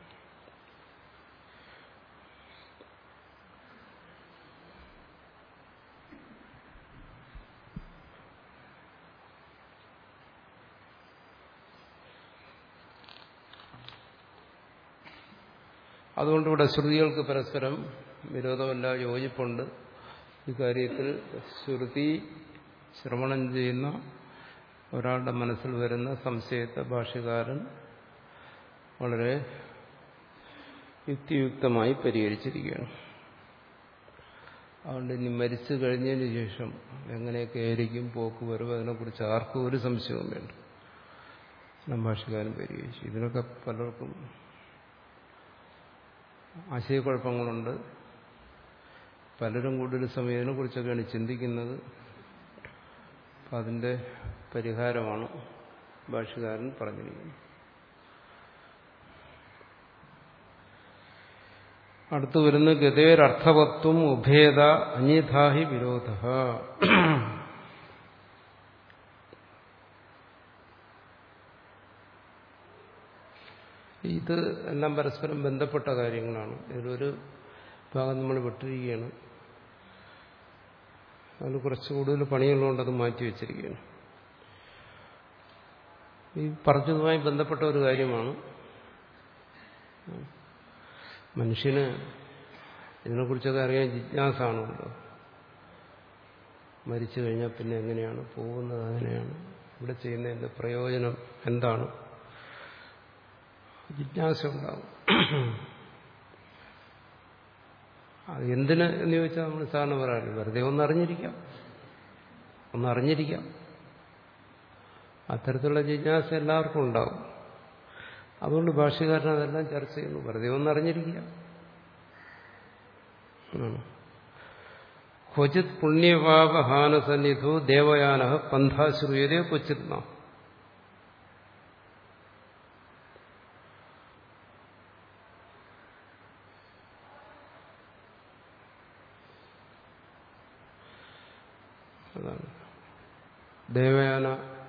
അതുകൊണ്ട് ഇവിടെ ശ്രുതികൾക്ക് പരസ്പരം വിരോധമല്ല യോജിപ്പുണ്ട് ഇക്കാര്യത്തിൽ ശ്രുതി ശ്രവണം ചെയ്യുന്ന ഒരാളുടെ മനസ്സിൽ വരുന്ന സംശയത്തെ ഭാഷ്യകാരൻ വളരെ യുക്തിയുക്തമായി പരിഹരിച്ചിരിക്കുകയാണ് അതുകൊണ്ട് ഇനി മരിച്ചു കഴിഞ്ഞതിന് ശേഷം എങ്ങനെയൊക്കെ ആയിരിക്കും പോക്ക് വരവ് അതിനെക്കുറിച്ച് ആർക്കും ഒരു സംശയവും വേണ്ട എല്ലാം ഭാഷകാരൻ പരിഹരിച്ചു ഇതിനൊക്കെ പലർക്കും ആശയക്കുഴപ്പങ്ങളുണ്ട് പലരും കൂടുതൽ സമയം ഇതിനെക്കുറിച്ചൊക്കെയാണ് ചിന്തിക്കുന്നത് അപ്പം അതിൻ്റെ പരിഹാരമാണ് ഭാഷകാരൻ പറഞ്ഞിരിക്കുന്നത് അടുത്തു വരുന്ന ഗതേരർത്ഥവത്വം ഉഭേദ അന്യഥാഹി വിരോധ ഇത് എല്ലാം പരസ്പരം ബന്ധപ്പെട്ട കാര്യങ്ങളാണ് ഇതിലൊരു ഭാഗം നമ്മൾ വിട്ടിരിക്കുകയാണ് അതിന് കുറച്ച് കൂടുതൽ പണിയുള്ളതുകൊണ്ട് അത് മാറ്റി വെച്ചിരിക്കുകയാണ് ഈ പറഞ്ഞതുമായി ബന്ധപ്പെട്ട ഒരു കാര്യമാണ് മനുഷ്യന് ഇതിനെക്കുറിച്ചൊക്കെ അറിയാൻ ജിജ്ഞാസാണല്ലോ മരിച്ചു കഴിഞ്ഞാൽ പിന്നെ എങ്ങനെയാണ് പോകുന്നത് അങ്ങനെയാണ് ഇവിടെ ചെയ്യുന്നതിന്റെ പ്രയോജനം എന്താണ് ജിജ്ഞാസ ഉണ്ടാവും അത് എന്തിന് എന്ന് ചോദിച്ചാൽ നമ്മൾ സാറിന് പറയാറില്ല വെറുതെ ഒന്ന് അറിഞ്ഞിരിക്കാം ഒന്ന് അറിഞ്ഞിരിക്കാം അത്തരത്തിലുള്ള ജിജ്ഞാസ എല്ലാവർക്കും ഉണ്ടാവും അതുകൊണ്ട് ഭാഷ്യകാരൻ അതെല്ലാം ചർച്ച ചെയ്യുന്നു വെറുതെ ഒന്ന് അറിഞ്ഞിരിക്കുക ക്വചിത് പുണ്യപാപഹാന സന്നിധോ ദേവയാന പന്ഥാശ്രൂയതേ ക്വചിത് നാം അതാണ് ദേവയാന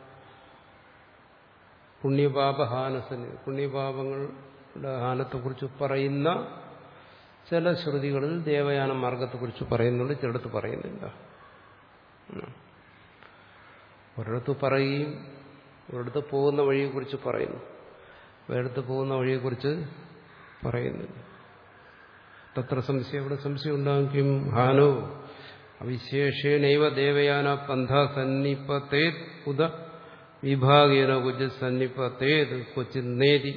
പുണ്യപാപഹാനസന് പുണ്യപാപങ്ങളുടെ ഹാനത്തെക്കുറിച്ച് പറയുന്ന ചില ശ്രുതികളിൽ ദേവയാന മാർഗത്തെക്കുറിച്ച് പറയുന്നുണ്ട് ചിലടത്ത് പറയുന്നില്ല ഉം. ഒരിടത്ത് പറയുകയും ഒരിടത്ത് പോകുന്ന വഴിയെക്കുറിച്ച് പറയുന്നു വേറെടുത്ത് പോകുന്ന വഴിയെക്കുറിച്ച് പറയുന്നില്ല തത്ര സംശയം അവിടെ സംശയം ഉണ്ടാകും ഹാനോ അവിശേഷേണൈവ ദേവയാന പന്ഥ സന്നിപത്തേത് ഉദ വിഭാഗേന കുജ സന്നിപത്തേത് കൊച്ചി നേതി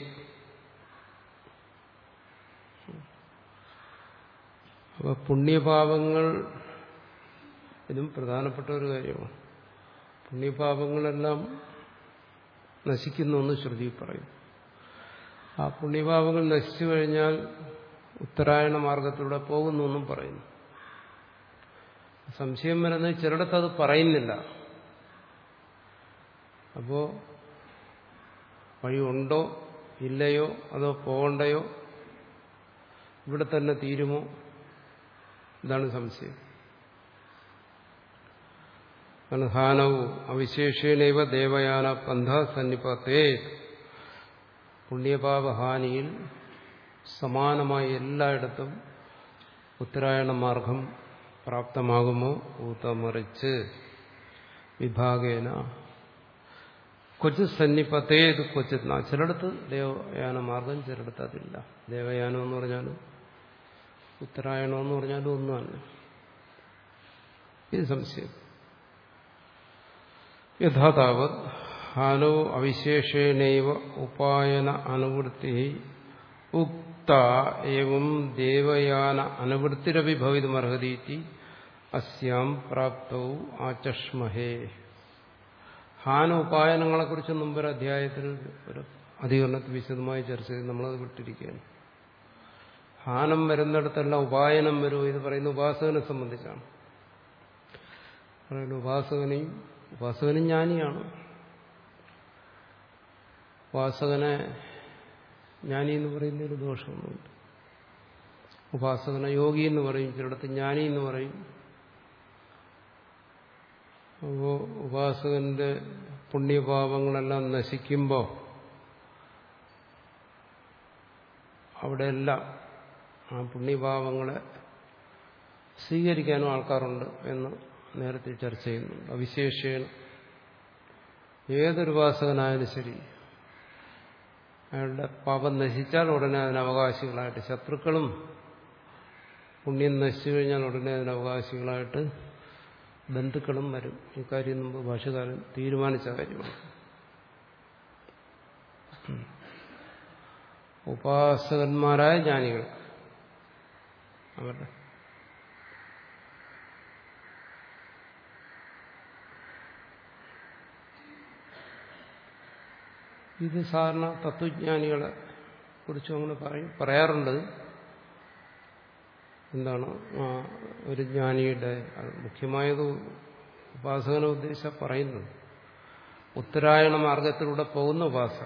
അപ്പൊ പുണ്യപാപങ്ങൾ ഇതും പ്രധാനപ്പെട്ട ഒരു കാര്യമാണ് പുണ്യപാപങ്ങളെല്ലാം നശിക്കുന്നു എന്ന് ശ്രുതി പറയും ആ പുണ്യപാപങ്ങൾ നശിച്ചു കഴിഞ്ഞാൽ ഉത്തരായണ മാർഗത്തിലൂടെ പോകുന്നു എന്നും പറയുന്നു സംശയം വരുന്നത് ചിലയിടത്ത് അത് പറയുന്നില്ല അപ്പോ വഴി ഉണ്ടോ ഇല്ലയോ അതോ പോകണ്ടയോ ഇവിടെ തന്നെ തീരുമോ ഇതാണ് സംശയം ഹാനവും അവിശേഷേണൈവ ദേവയാന പന്ഥ സന്നിപത്തേ പുണ്യപാപഹാനിയിൽ സമാനമായി എല്ലായിടത്തും ഉത്തരായണ മാർഗം പ്രാപ്തമാകുമോ ഊത്തമറിച്ച് വിഭാഗേന കൊച്ചു സന്നിപത്തേത് കൊച്ചെന്ന ചിലയിടത്ത് ദേവയാന മാർഗം ചിലയിടത്ത് അതില്ല ദേവയാനം എന്ന് പറഞ്ഞാലും ഉത്തരായണം എന്ന് പറഞ്ഞാലും ഒന്നും തന്നെ ഇത് സംശയം യഥാതാവത് ഹാനോ അവിശേഷേണൈവ ഉപായന അനുവൃത്തി ഉക്ത ഏവം ദേവയാന അനുവൃത്തിരപി ഭവിതുമർഹതീതി അസ്യാം പ്രാപ്തൗ ആചഷ്മഹേ ഹാന ഉപായനങ്ങളെക്കുറിച്ച് മുമ്പൊരു അധ്യായത്തിൽ ഒരു അധികരണത്തിൽ വിശദമായി ചർച്ച ചെയ്ത് നമ്മളത് വിട്ടിരിക്കുകയാണ് ഹാനം വരുന്നിടത്തെല്ലാം ഉപായനം വരുമോ ഇത് പറയുന്ന ഉപാസകനെ സംബന്ധിച്ചാണ് പറയുന്നത് ഉപാസകനെയും ഉപാസകനും ജ്ഞാനിയാണ് ഉപാസകനെ ജ്ഞാനി എന്ന് പറയുന്നൊരു ദോഷമൊന്നുമില്ല ഉപാസകനെ യോഗി എന്ന് പറയും ചിലടത്ത് ജ്ഞാനി എന്ന് പറയും അപ്പോൾ ഉപാസകന്റെ പുണ്യപാപങ്ങളെല്ലാം നശിക്കുമ്പോൾ അവിടെയെല്ലാം ആ പുണ്യപാപങ്ങളെ സ്വീകരിക്കാനും ആൾക്കാരുണ്ട് എന്ന് നേരത്തെ ചർച്ച ചെയ്യുന്നുണ്ട് അവിശേഷേണ ഏതൊരു ഉപാസകനായാലും ശരി അയാളുടെ പാപം നശിച്ചാൽ ഉടനെ അതിന് അവകാശികളായിട്ട് ശത്രുക്കളും പുണ്യം നശിച്ചു കഴിഞ്ഞാൽ ഉടനെ അതിന് അവകാശികളായിട്ട് ബന്ധുക്കളും വരും ഇക്കാര്യം മുമ്പ് ഭാഷകാരൻ തീരുമാനിച്ച കാര്യമാണ് ഉപാസകന്മാരായ ജ്ഞാനികൾ അവരുടെ ഇത് സാധാരണ തത്വജ്ഞാനികളെ കുറിച്ചും അങ്ങനെ പറയും പറയാറുണ്ട് എന്താണ് ആ ഒരു ജ്ഞാനിയുടെ അത് മുഖ്യമായത് ഉപാസകനെ ഉദ്ദേശിച്ച പറയുന്നത് ഉത്തരായണ മാർഗത്തിലൂടെ പോകുന്ന ഉപാസന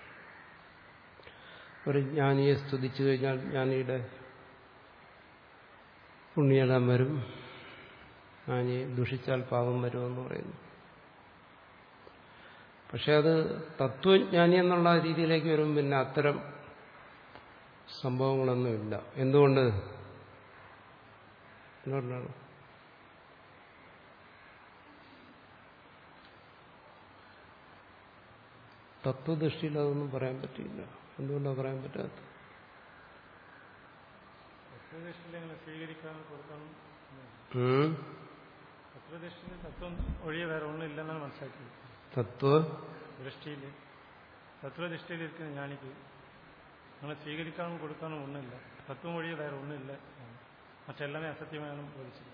ഒരു ജ്ഞാനിയെ സ്തുതിച്ചു കഴിഞ്ഞാൽ ജ്ഞാനിയുടെ പുണ്യമെല്ലാം വരും ജ്ഞാനിയെ ദുഷിച്ചാൽ പാപം വരുമെന്ന് പറയുന്നു പക്ഷെ അത് തത്വജ്ഞാനി എന്നുള്ള രീതിയിലേക്ക് വരും പിന്നെ അത്തരം സംഭവങ്ങളൊന്നുമില്ല എന്തുകൊണ്ട് എന്തുകൊണ്ടാണ് തത്വദൃഷ്ടിയിൽ അതൊന്നും പറയാൻ പറ്റില്ല എന്തുകൊണ്ടാണ് പറയാൻ പറ്റാത്തത് തത്വദൃഷ്ടിയിൽ അങ്ങനെ സ്വീകരിക്കാനും കൊടുക്കാനും ഉം? തത്വദൃഷ്ടിയിൽ തത്വം ഒഴിയെ വേറെ ഒന്നും ഇല്ലെന്നാണ് മനസ്സിലാക്കിയത് തത്വ ദൃഷ്ടിയിൽ തത്വദൃഷ്ടിയിലിരിക്കുന്ന ജ്ഞാനിക്ക് അങ്ങനെ സ്വീകരിക്കാനും കൊടുക്കാനും ഒന്നുമില്ല തത്വം ഒഴിയെ വേറെ ഒന്നുമില്ല മറ്റെല്ലാമേ അസത്യമായാണ് ബോധിച്ചിരിക്കുന്നത്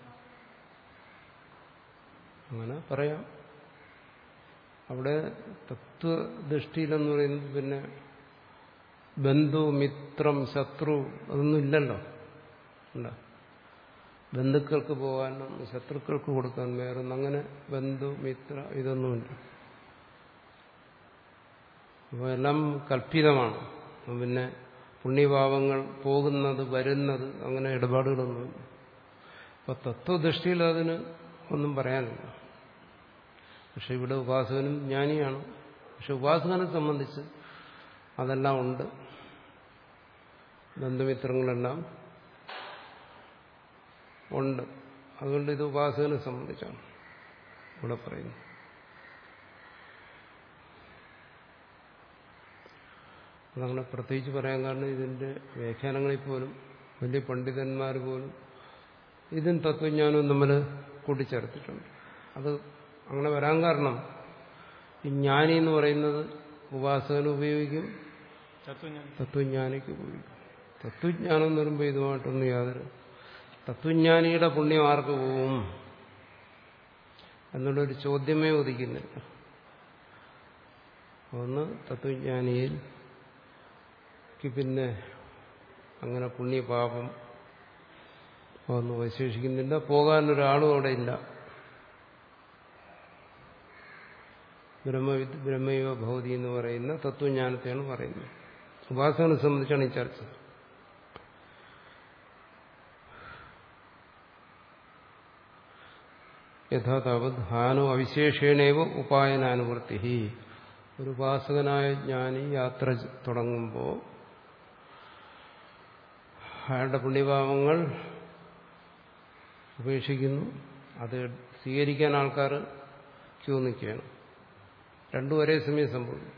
അങ്ങനെ പറയാം അവിടെ തത്വദൃഷ്ടിയിലെന്ന് പറയുന്നത് പിന്നെ ബന്ധു മിത്രം ശത്രു അതൊന്നും ഇല്ലല്ലോ ഉണ്ടോ ബന്ധുക്കൾക്ക് പോകാനും ശത്രുക്കൾക്ക് കൊടുക്കാൻ വേറൊന്നും അങ്ങനെ ബന്ധു മിത്ര ഇതൊന്നുമില്ല അപ്പോൾ എല്ലാം കൽപ്പിതമാണ് അപ്പോൾ പിന്നെ പുണ്യഭാവങ്ങൾ പോകുന്നത് വരുന്നത് അങ്ങനെ ഇടപാടുകളൊന്നുമില്ല അപ്പോൾ തത്വദൃഷ്ടിയിൽ അതിന് ഒന്നും പറയാനില്ല പക്ഷെ ഇവിടെ ഉപാസകനും ജ്ഞാനിയാണ് പക്ഷെ ഉപാസകനെ സംബന്ധിച്ച് അതെല്ലാം ഉണ്ട് ബന്ധുമിത്രങ്ങളെല്ലാം ഉണ്ട് അതുകൊണ്ട് ഇത് ഉപാസകനെ സംബന്ധിച്ചാണ് ഇവിടെ പറയുന്നത് അതങ്ങനെ പ്രത്യേകിച്ച് പറയാൻ കാരണം ഇതിന്റെ വ്യാഖ്യാനങ്ങളിൽ പോലും വലിയ പണ്ഡിതന്മാർ പോലും ഇതും തത്വജ്ഞാനവും തമ്മിൽ കൂട്ടിച്ചേർത്തിട്ടുണ്ട് അത് അങ്ങനെ വരാൻ കാരണം ഈ ജ്ഞാനി എന്ന് പറയുന്നത് ഉപാസകന് ഉപയോഗിക്കും തത്വജ്ഞാനം തത്വജ്ഞാനിക്ക് ഉപയോഗിക്കും തത്വജ്ഞാനം എന്ന് പറയുമ്പോൾ ഇതുമായിട്ടൊന്നും യാതൊരു തത്വജ്ഞാനിയുടെ പുണ്യം ആർക്ക് പോവും എന്നുള്ളൊരു ചോദ്യമേ ഉദിക്കുന്നില്ല ഒന്ന് തത്വജ്ഞാനിയിൽ പിന്നെ അങ്ങനെ പുണ്യപാപം ഒന്നും അവശേഷിക്കുന്നില്ല പോകാനൊരാളും അവിടെ ഇല്ല ബ്രഹ്മവിദ് ബ്രഹ്മൈവ ഭൗതി എന്ന് പറയുന്ന തത്വജ്ഞാനത്തെയാണ് പറയുന്നത് ഉപാസകനെ സംബന്ധിച്ചാണ് ഈ ചർച്ച യഥാതാവത് ഹാനോ അവിശേഷേണേവ ഉപായനാനുവൃത്തി ഒരു ഉപാസകനായ ജ്ഞാനി യാത്ര തുടങ്ങുമ്പോൾ അയാളുടെ പുണ്യഭാവങ്ങൾ ഉപേക്ഷിക്കുന്നു അത് സ്വീകരിക്കാൻ ആൾക്കാർ ക്യൂ നിൽക്കുകയാണ് രണ്ടും ഒരേ സമയം സംഭവിക്കും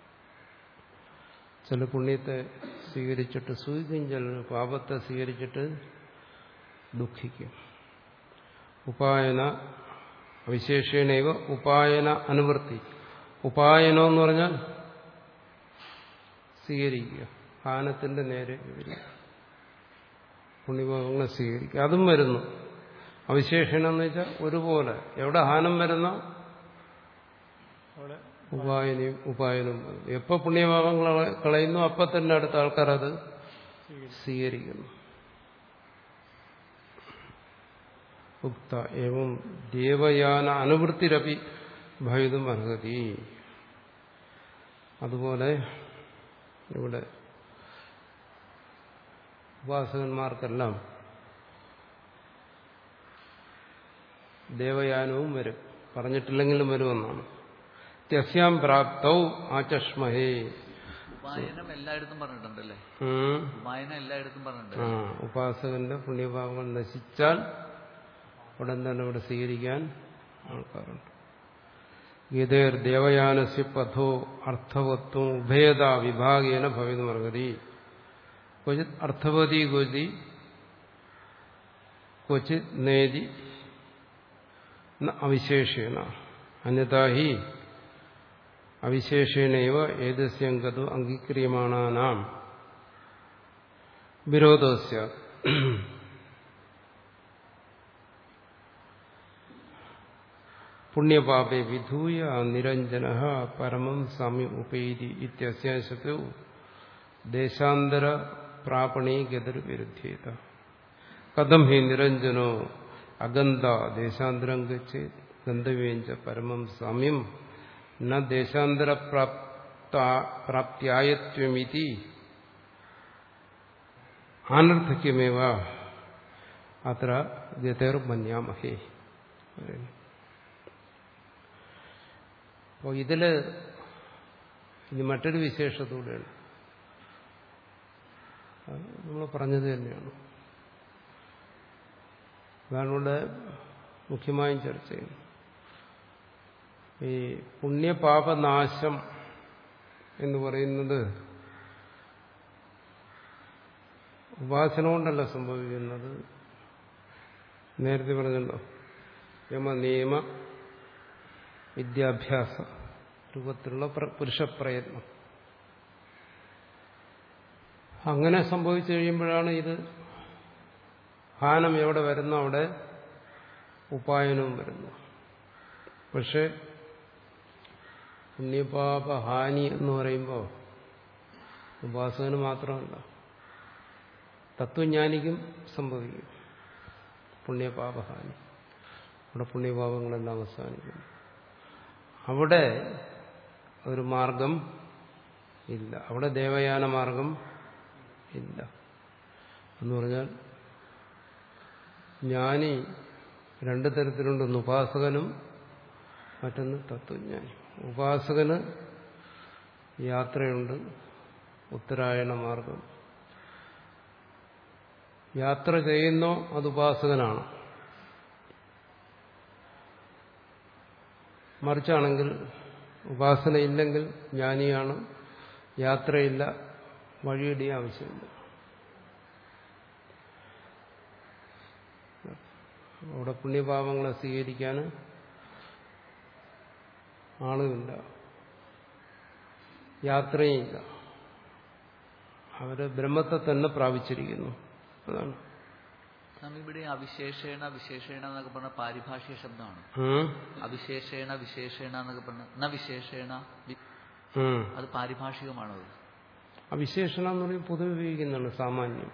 ചില പുണ്യത്തെ സ്വീകരിച്ചിട്ട് സൂഹിക്കും ചിലർ പാപത്തെ സ്വീകരിച്ചിട്ട് ദുഃഖിക്കും ഉപായന വിശേഷേണൈവ ഉപായന അനുവൃത്തി ഉപായനം എന്ന് പറഞ്ഞാൽ സ്വീകരിക്കുക ഹാനത്തിന്റെ നേരെ വരിക പുണ്യഭാവങ്ങളെ സ്വീകരിക്കുക അതും വരുന്നു അവിശേഷണം എന്ന് വെച്ചാൽ ഒരുപോലെ എവിടെ ഹാനം വരുന്ന അവിടെ ഉപായനയും ഉപായനവും എപ്പോൾ പുണ്യഭാവങ്ങൾ കളയുന്നു അപ്പം തന്നെ അടുത്ത ആൾക്കാർ അത് സ്വീകരിക്കുന്നു ഉക്ത ഏവം ദേവയാന അനുവൃത്തിരപി ഭവിതും അർഹതി അതുപോലെ ഇവിടെ ഉപാസകന്മാർക്കെല്ലാം ദേവയാനവും വരും പറഞ്ഞിട്ടില്ലെങ്കിലും വരുമെന്നാണ് ത്യസ്യാം പ്രാപ്തൗ ആചഷ്മഹേ ഉപായനം എല്ലായിടത്തും പറഞ്ഞിട്ടുണ്ടല്ലേ ഉം. ഉപായനം എല്ലായിടത്തും പറഞ്ഞിട്ടുണ്ട് ആ ഉപാസകന്റെ പുണ്യഭാവങ്ങൾ നശിച്ചാൽ ഉടൻ തന്നെ ഇവിടെ സ്വീകരിക്കാൻ ആൾക്കാരുണ്ട് ഗീതേർ ദേവയാനസ്യ പഥോ അർത്ഥവത്വം ഉഭയത വിഭാഗേന ഭവിതുമർഹതി ക്വചിത് അർത്ഥവതി ഗതി ക്വചിത് നേതി ന അവിശേഷേണ അന്യതാ ഹി അവിശേഷേണൈവ ഏതസ്യം ഗതു അംഗീക്രിയമാണാനാം വിരോധസ്യ പുണ്യപാപേ വിധൂയ നിരഞ്ജന പരമം സാമ്യം ഉപേരി ഇത്യസ്യാശത്തു ദേശാന്തര പ്രാപണീ ഗതിർ വിരുദ്ധ്യേത കഥം ഹി നിരഞ്ജനോ അഗന്ധ ദേശാന്തരം ഗച്ഛേ ഗന്ധവ്യേഞ്ച പരമം സാമ്യം ന ദേശാന്തര പ്രാപ്ത്യായത്വമിതി ആനർത്ഥക്യമേവ അത്ര ഗതേർ മന്യാമഹേ അപ്പോൾ ഇതില് ഇനി മറ്റൊരു വിശേഷത്തൂടെയാണ് നമ്മൾ പറഞ്ഞത് തന്നെയാണ് അതാണ് ഇവിടെ മുഖ്യമായും ചർച്ച ചെയ്യുന്നത് ഈ പുണ്യപാപനാശം എന്ന് പറയുന്നത് ഉപാസന കൊണ്ടല്ല സംഭവിക്കുന്നത് നേരത്തെ പറഞ്ഞല്ലോ യമ നിയമ വിദ്യാഭ്യാസ രൂപത്തിലുള്ള പുരുഷപ്രയത്നം അങ്ങനെ സംഭവിച്ചു കഴിയുമ്പോഴാണ് ഇത് ഹാനം എവിടെ വരുന്നു അവിടെ ഉപായനവും വരുന്നു പക്ഷെ പുണ്യപാപഹാനി എന്ന് പറയുമ്പോൾ ഉപാസകന് മാത്രമല്ല തത്വജ്ഞാനിക്കും സംഭവിക്കും പുണ്യപാപഹാനി അവിടെ പുണ്യപാപങ്ങളെല്ലാം അവസാനിക്കുന്നു അവിടെ ഒരു മാർഗം ഇല്ല അവിടെ ദേവയാന മാർഗം ഇല്ല എന്ന് പറഞ്ഞാൽ ജ്ഞാനി രണ്ടു തരത്തിലുണ്ട് ഒന്ന് ഉപാസകനും മറ്റൊന്ന് തത്വജ്ഞാനി ഉപാസകന് യാത്രയുണ്ട് ഉത്തരായണ മാർഗം യാത്ര ചെയ്യുന്നോ അത് ഉപാസകനാണ് മറിച്ചാണെങ്കിൽ ഉപാസന ഇല്ലെങ്കിൽ ജ്ഞാനിയാണ് യാത്രയില്ല വഴിയിടിയ ആവശ്യമില്ല അവിടെ പുണ്യപാപങ്ങളെ സ്വീകരിക്കാൻ ആളുമില്ല യാത്രയില്ല അവര് ബ്രഹ്മത്തെ തന്നെ പ്രാപിച്ചിരിക്കുന്നു അതാണ് സ്വാമി ഇവിടെ അവിശേഷേണ വിശേഷേണ എന്നൊക്കെ പറഞ്ഞ പാരിഭാഷിക ശബ്ദമാണ് ഉം. അവിശേഷേണ വിശേഷേണ എന്നൊക്കെ പറഞ്ഞ ന വിശേഷേണ വി- ഉം. അത് പാരിഭാഷികമാണോ അത് അവിശേഷണം എന്ന് പറയുമ്പോൾ പൊതുവെ ഉപയോഗിക്കുന്നതാണ് സാമാന്യം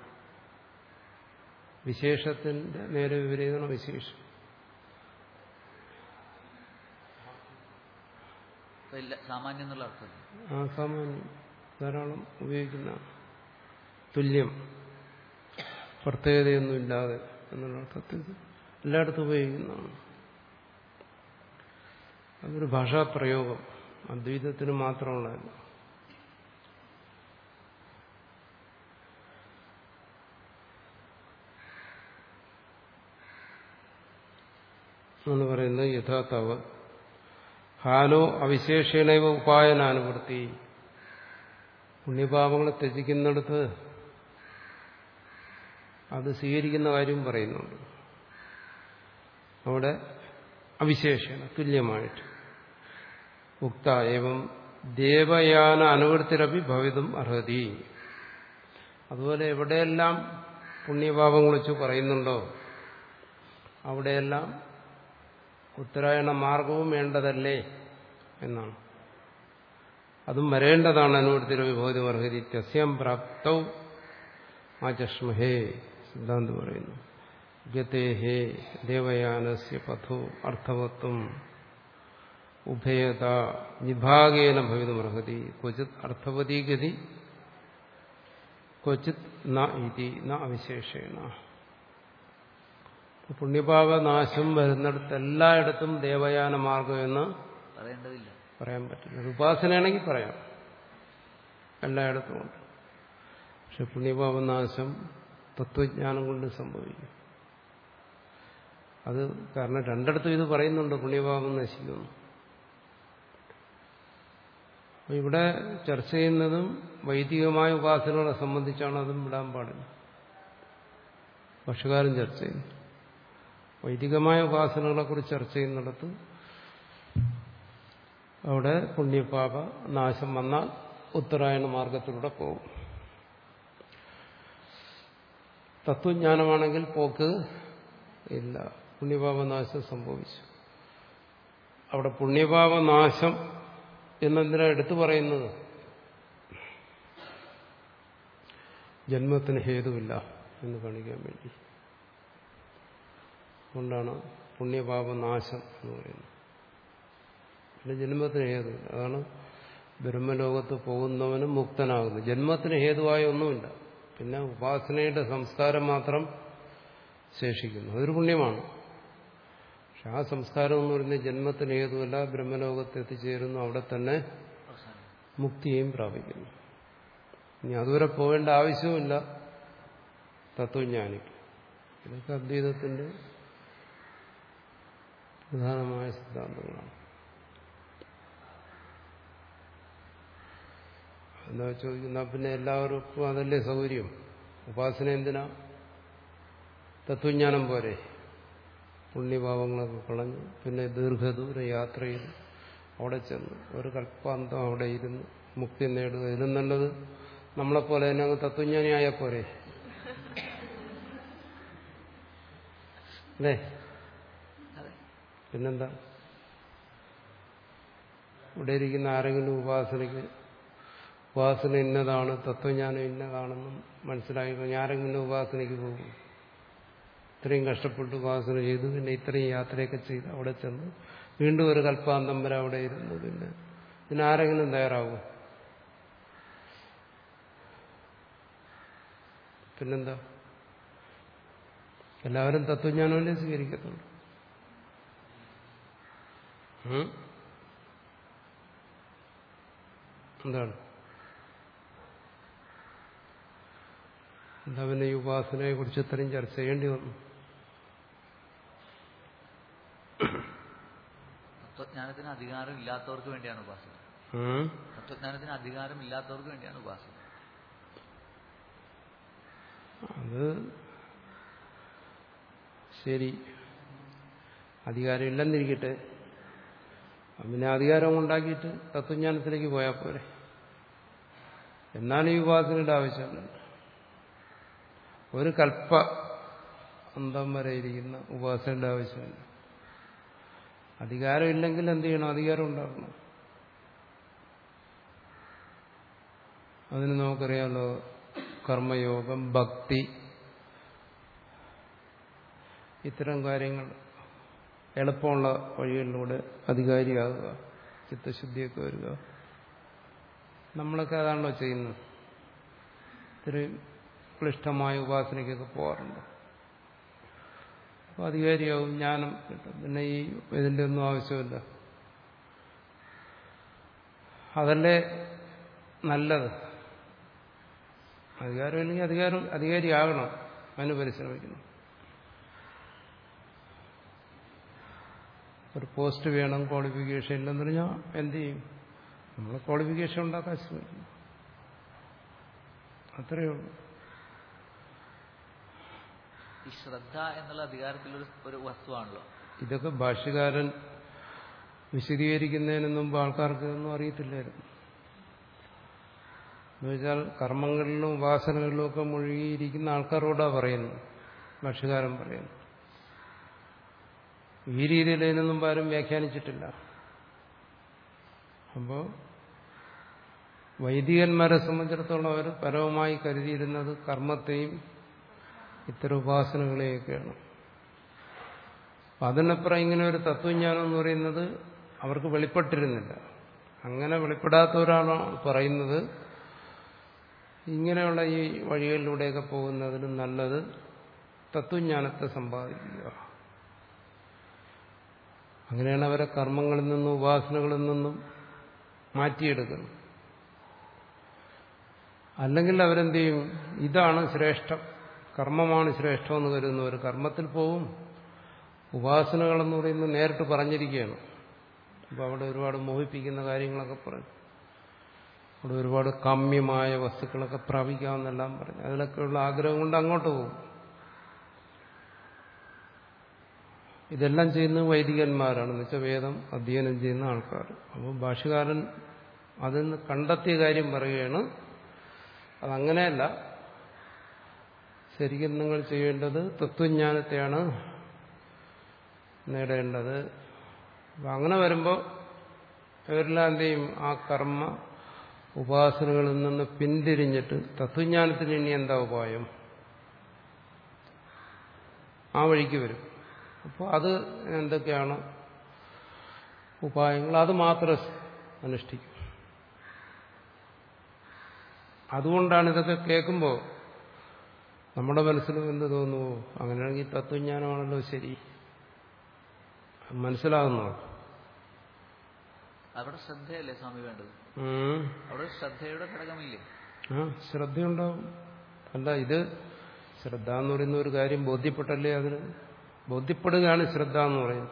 വിശേഷത്തിന്റെ നേരെ വിപരീതമാണ് വിശേഷം അപ്പൊ ഇല്ല സാമാന്യം എന്നുള്ള അർത്ഥം ആ സാമാന്യം ധാരാളം ഉപയോഗിക്കുന്ന തുല്യം പ്രത്യേകതയൊന്നും ഇല്ലാതെ എന്നുള്ള അർത്ഥത്തിൽ എല്ലായിടത്തും ഉപയോഗിക്കുന്നതാണ് അതൊരു ഭാഷാപ്രയോഗം അദ്വൈതത്തിന് മാത്രമുള്ളതല്ല എന്ന് പറയുന്നത് യഥാർത്ഥവ ഹാനോ അവിശേഷണൈവ ഉപായനാനുവൃത്തി പുണ്യപാപങ്ങളെ ത്യജിക്കുന്നിടത്ത് അത് സ്വീകരിക്കുന്ന കാര്യം പറയുന്നുണ്ട് അവിടെ അവിശേഷണ തുല്യമായിട്ട് ഉക്ത ഏവം ദേവയാന അനുവൃത്തിരപി ഭവിതം അർഹതി അതുപോലെ എവിടെയെല്ലാം പുണ്യപാപങ്ങൾ വെച്ച് പറയുന്നുണ്ടോ അവിടെയെല്ലാം ഉത്തരായണ മാർഗവും വേണ്ടതല്ലേ എന്നാണ് അതും വരേണ്ടതാണ് അനുവൃത്തിയുടെ വിഭൂതി അർഹതി തസ്യം പ്രാപ്തൗ ആചഷ്മഹേ സിദ്ധാന്ത് പറയുന്നു ഗതേഹേ ദേവയാനസ്യ പഥോ അർത്ഥവത്വം ഉഭയത വിഭാഗേന ഭവിതമർഹതി ക്വചിത് അർത്ഥവതി ഗതി ക്വചിത് ന ഇതി ന അവിശേഷേണ പുണ്യപാപനാശം വരുന്നിടത്ത് എല്ലായിടത്തും ദേവയാന മാർഗം എന്ന് പറയേണ്ടതില്ല പറയാൻ പറ്റില്ല ഒരു ഉപാസനയാണെങ്കിൽ പറയാം എല്ലായിടത്തും ഉണ്ട് പക്ഷെ പുണ്യപാപനാശം തത്വജ്ഞാനം കൊണ്ട് സംഭവിക്കും അത് കാരണം രണ്ടിടത്തും ഇത് പറയുന്നുണ്ട് പുണ്യപാപം നശിക്കുന്നു അപ്പൊ ഇവിടെ ചർച്ച ചെയ്യുന്നതും വൈദികമായ ഉപാസനകളെ സംബന്ധിച്ചാണ് അതും വിടാൻ പാടില്ല പക്ഷകാരം ചർച്ച ചെയ്യുന്നു വൈദികമായ ഉപാസനകളെ കുറിച്ച് ചർച്ച ചെയ്യുന്നിടത്ത് അവിടെ പുണ്യപാപ നാശം വന്നാൽ ഉത്തരായണ മാർഗത്തിലൂടെ പോകും തത്വജ്ഞാനമാണെങ്കിൽ പോക്ക് ഇല്ല പുണ്യപാപനാശം സംഭവിച്ചു അവിടെ പുണ്യപാപനാശം എന്നെന്തിനാ എടുത്തു പറയുന്നത് ജന്മത്തിന് ഹേതുവില്ല എന്ന് കാണിക്കാൻ വേണ്ടി അതുകൊണ്ടാണ് പുണ്യപാപനാശം എന്ന് പറയുന്നത് പിന്നെ ജന്മത്തിന് ഹേതുവില്ല അതാണ് ബ്രഹ്മലോകത്ത് പോകുന്നവനും മുക്തനാകുന്നു ജന്മത്തിന് ഹേതുവായ ഒന്നുമില്ല പിന്നെ ഉപാസനയുടെ സംസ്കാരം മാത്രം ശേഷിക്കുന്നു അതൊരു പുണ്യമാണ് പക്ഷെ ആ സംസ്കാരം എന്ന് പറയുന്നത് ജന്മത്തിന് ഹേതുവല്ല ബ്രഹ്മലോകത്ത് എത്തിച്ചേരുന്നു അവിടെ തന്നെ അവസാനം മുക്തിയെയും പ്രാപിക്കുന്നു ഇനി അതുവരെ പോകേണ്ട ആവശ്യവുമില്ല തത്വജ്ഞാനിക്ക് ഇതൊക്കെ അദ്വൈതത്തിന്റെ പ്രധാനമായ സിദ്ധാന്തങ്ങളാണ് എന്താ ചോദിക്കുന്ന പിന്നെ എല്ലാവർക്കും അതല്ലേ സൗകര്യം ഉപാസന എന്തിനാ തത്വജ്ഞാനം പോരെ പുണ്യഭാവങ്ങളൊക്കെ കളഞ്ഞു പിന്നെ ദീർഘദൂര യാത്ര ചെയ്തു അവിടെ ചെന്നു ഒരു കൽപ്പാന്തം അവിടെ ഇരുന്ന് മുക്തി നേടുക ഇതിനും നല്ലത് നമ്മളെപ്പോലെ തന്നെ അങ്ങ് തത്വജ്ഞാനിയായ പോരെ അല്ലേ അതെ പിന്നെന്താ ഇവിടെ ഇരിക്കുന്ന ആരെങ്കിലും ഉപാസനയ്ക്ക് ഉപാസന ഇന്നതാണ് തത്വജ്ഞാനം ഇന്നതാണെന്നും മനസ്സിലാക്കി കഴിഞ്ഞാൽ ആരെങ്കിലും ഉപാസനയ്ക്ക് പോകും ഇത്രയും കഷ്ടപ്പെട്ട് ഉപാസന ചെയ്തു പിന്നെ ഇത്രയും യാത്രയൊക്കെ ചെയ്ത് അവിടെ ചെന്ന് വീണ്ടും ഒരു കൽപ്പാന്തം വരെ അവിടെ ഇരുന്നു പിന്നെ പിന്നെ ആരെങ്കിലും തയ്യാറാവും പിന്നെന്താ എല്ലാവരും തത്വജ്ഞാനമല്ലേ സ്വീകരിക്കത്തുള്ളൂ ഉം? എന്താണ് എന്താ പിന്നെ ഈ ഉപാസനയെ കുറിച്ച് ഇത്രയും ചർച്ച ചെയ്യേണ്ടി വന്നു തത്വജ്ഞാനത്തിന് അധികാരം ഇല്ലാത്തവർക്ക് വേണ്ടിയാണ് ഉപാസന ഉം? തത്വജ്ഞാനത്തിന് അധികാരം ഇല്ലാത്തവർക്ക് വേണ്ടിയാണ് ഉപാസന അത് ശരി അധികാരം ഇല്ലെന്നിരിക്കട്ടെ പിന്നെ അധികാരം ഉണ്ടാക്കിയിട്ട് തത്വജ്ഞാനത്തിലേക്ക് പോയാൽ പോരെ എന്നാലും ഈ ഉപാസനയുടെ ആവശ്യമില്ല ഒരു കൽപ്പ അന്തം വരെ ഇരിക്കുന്ന ഉപാസനയുടെ ആവശ്യമില്ല അധികാരം ഇല്ലെങ്കിൽ എന്ത് ചെയ്യണം അധികാരം ഉണ്ടാക്കണം അതിന് നമുക്കറിയാമല്ലോ കർമ്മയോഗം ഭക്തി ഇത്തരം കാര്യങ്ങൾ എളുപ്പമുള്ള വഴികളിലൂടെ അധികാരിയാകുക ചിത്തശുദ്ധിയൊക്കെ വരിക നമ്മളൊക്കെ അതാണല്ലോ ചെയ്യുന്നത് ഇത്രയും ക്ലിഷ്ടമായ ഉപാസനയ്ക്കൊക്കെ പോകാറുണ്ട് അപ്പോൾ അധികാരിയാവും ജ്ഞാനം കിട്ടും പിന്നെ ഈ ഇതിൻ്റെ ഒന്നും ആവശ്യമില്ല അതല്ലേ നല്ലത് അധികാരമില്ലെങ്കിൽ അധികാരം അധികാരിയാകണം അതിന് പരിശ്രമിക്കണം ഒരു പോസ്റ്റ് വേണം ക്വാളിഫിക്കേഷൻ ഇല്ലെന്ന് പറഞ്ഞാൽ എന്ത് ചെയ്യും നമ്മൾ ക്വാളിഫിക്കേഷൻ ഉണ്ടാക്കാൻ ശ്രമിക്കും അത്രയേ ഉള്ളൂ ഈ ശ്രദ്ധ എന്നുള്ള അധികാരത്തിലൊരു ഒരു വസ്തുവാണല്ലോ ഇതൊക്കെ ഭാഷ്യകാരൻ വിശദീകരിക്കുന്നതിന് മുമ്പ് ആൾക്കാർക്ക് ഇതൊന്നും അറിയത്തില്ലായിരുന്നു എന്നുവെച്ചാൽ കർമ്മങ്ങളിലും ഉപാസനകളിലും ഒക്കെ മുഴുകിയിരിക്കുന്ന ആൾക്കാരോടാ പറയുന്നു ഭാഷ്യകാരൻ പറയുന്നു ഈ രീതിയിൽ ഇതിനൊന്നും ആരും വ്യാഖ്യാനിച്ചിട്ടില്ല അപ്പോൾ വൈദികന്മാരെ സംബന്ധിച്ചിടത്തോളം അവർ പരമമായി കരുതിയിരുന്നത് കർമ്മത്തെയും ഇത്തരം ഉപാസനകളെയൊക്കെയാണ് അപ്പം അതിനപ്പുറം ഇങ്ങനെ ഒരു തത്വജ്ഞാനം എന്ന് പറയുന്നത് അവർക്ക് വെളിപ്പെട്ടിരുന്നില്ല അങ്ങനെ വെളിപ്പെടാത്തവരാണ് പറയുന്നത് ഇങ്ങനെയുള്ള ഈ വഴികളിലൂടെയൊക്കെ പോകുന്നതിനും നല്ലത് തത്വജ്ഞാനത്തെ സമ്പാദിക്കുക അങ്ങനെയാണ് അവരെ കർമ്മങ്ങളിൽ നിന്നും ഉപാസനകളിൽ നിന്നും മാറ്റിയെടുക്കുന്നത് അല്ലെങ്കിൽ അവരെന്ത് ചെയ്യും ഇതാണ് ശ്രേഷ്ഠം കർമ്മമാണ് ശ്രേഷ്ഠമെന്ന് കരുതുന്നവർ കർമ്മത്തിൽ പോവും ഉപാസനകളെന്ന് പറയുന്നത് നേരിട്ട് പറഞ്ഞിരിക്കുകയാണ് അപ്പോൾ അവിടെ ഒരുപാട് മോഹിപ്പിക്കുന്ന കാര്യങ്ങളൊക്കെ പറഞ്ഞു അവിടെ ഒരുപാട് കാമ്യമായ വസ്തുക്കളൊക്കെ പ്രാപിക്കാമെന്നെല്ലാം പറഞ്ഞു അതിലൊക്കെയുള്ള ആഗ്രഹം കൊണ്ട് അങ്ങോട്ട് പോകും ഇതെല്ലാം ചെയ്യുന്നത് വൈദികന്മാരാണ് എന്ന് വെച്ചാൽ വേദം അധ്യയനം ചെയ്യുന്ന ആൾക്കാർ അപ്പോൾ ഭാഷകാരൻ അതിൽ നിന്ന് കണ്ടെത്തിയ കാര്യം പറയുകയാണ് അതങ്ങനെയല്ല ശരിക്കും നിങ്ങൾ ചെയ്യേണ്ടത് തത്വജ്ഞാനത്തെയാണ് നേടേണ്ടത് അപ്പം അങ്ങനെ വരുമ്പോൾ ഇവരെല്ലാം എന്ത് ചെയ്യും ആ കർമ്മ ഉപാസനകളിൽ നിന്ന് പിന്തിരിഞ്ഞിട്ട് തത്വജ്ഞാനത്തിന് ഇനി എന്താ ഉപായം ആ വഴിക്ക് വരും അപ്പോൾ അത് എന്തൊക്കെയാണ് ഉപായങ്ങൾ അത് മാത്രം അനുഷ്ഠിക്കും അതുകൊണ്ടാണ് ഇതൊക്കെ കേൾക്കുമ്പോൾ നമ്മുടെ മനസ്സിലും എന്ത് തോന്നുവോ അങ്ങനെയാണെങ്കിൽ തത്വജ്ഞാനമാണല്ലോ ശരി മനസ്സിലാകുന്നു അവിടെ ശ്രദ്ധയല്ലേ സ്വാമി വേണ്ടത് ഉം. അവിടെ ഒരു ശ്രദ്ധയുടെ ഘടകമില്ലേ ആ ശ്രദ്ധയുണ്ടാവും അല്ല ഇത് ശ്രദ്ധ എന്ന് പറയുന്ന ഒരു കാര്യം ബോധ്യപ്പെട്ടല്ലേ അതിന് ബോധ്യപ്പെടുകയാണ് ശ്രദ്ധ എന്ന് പറയുന്നത്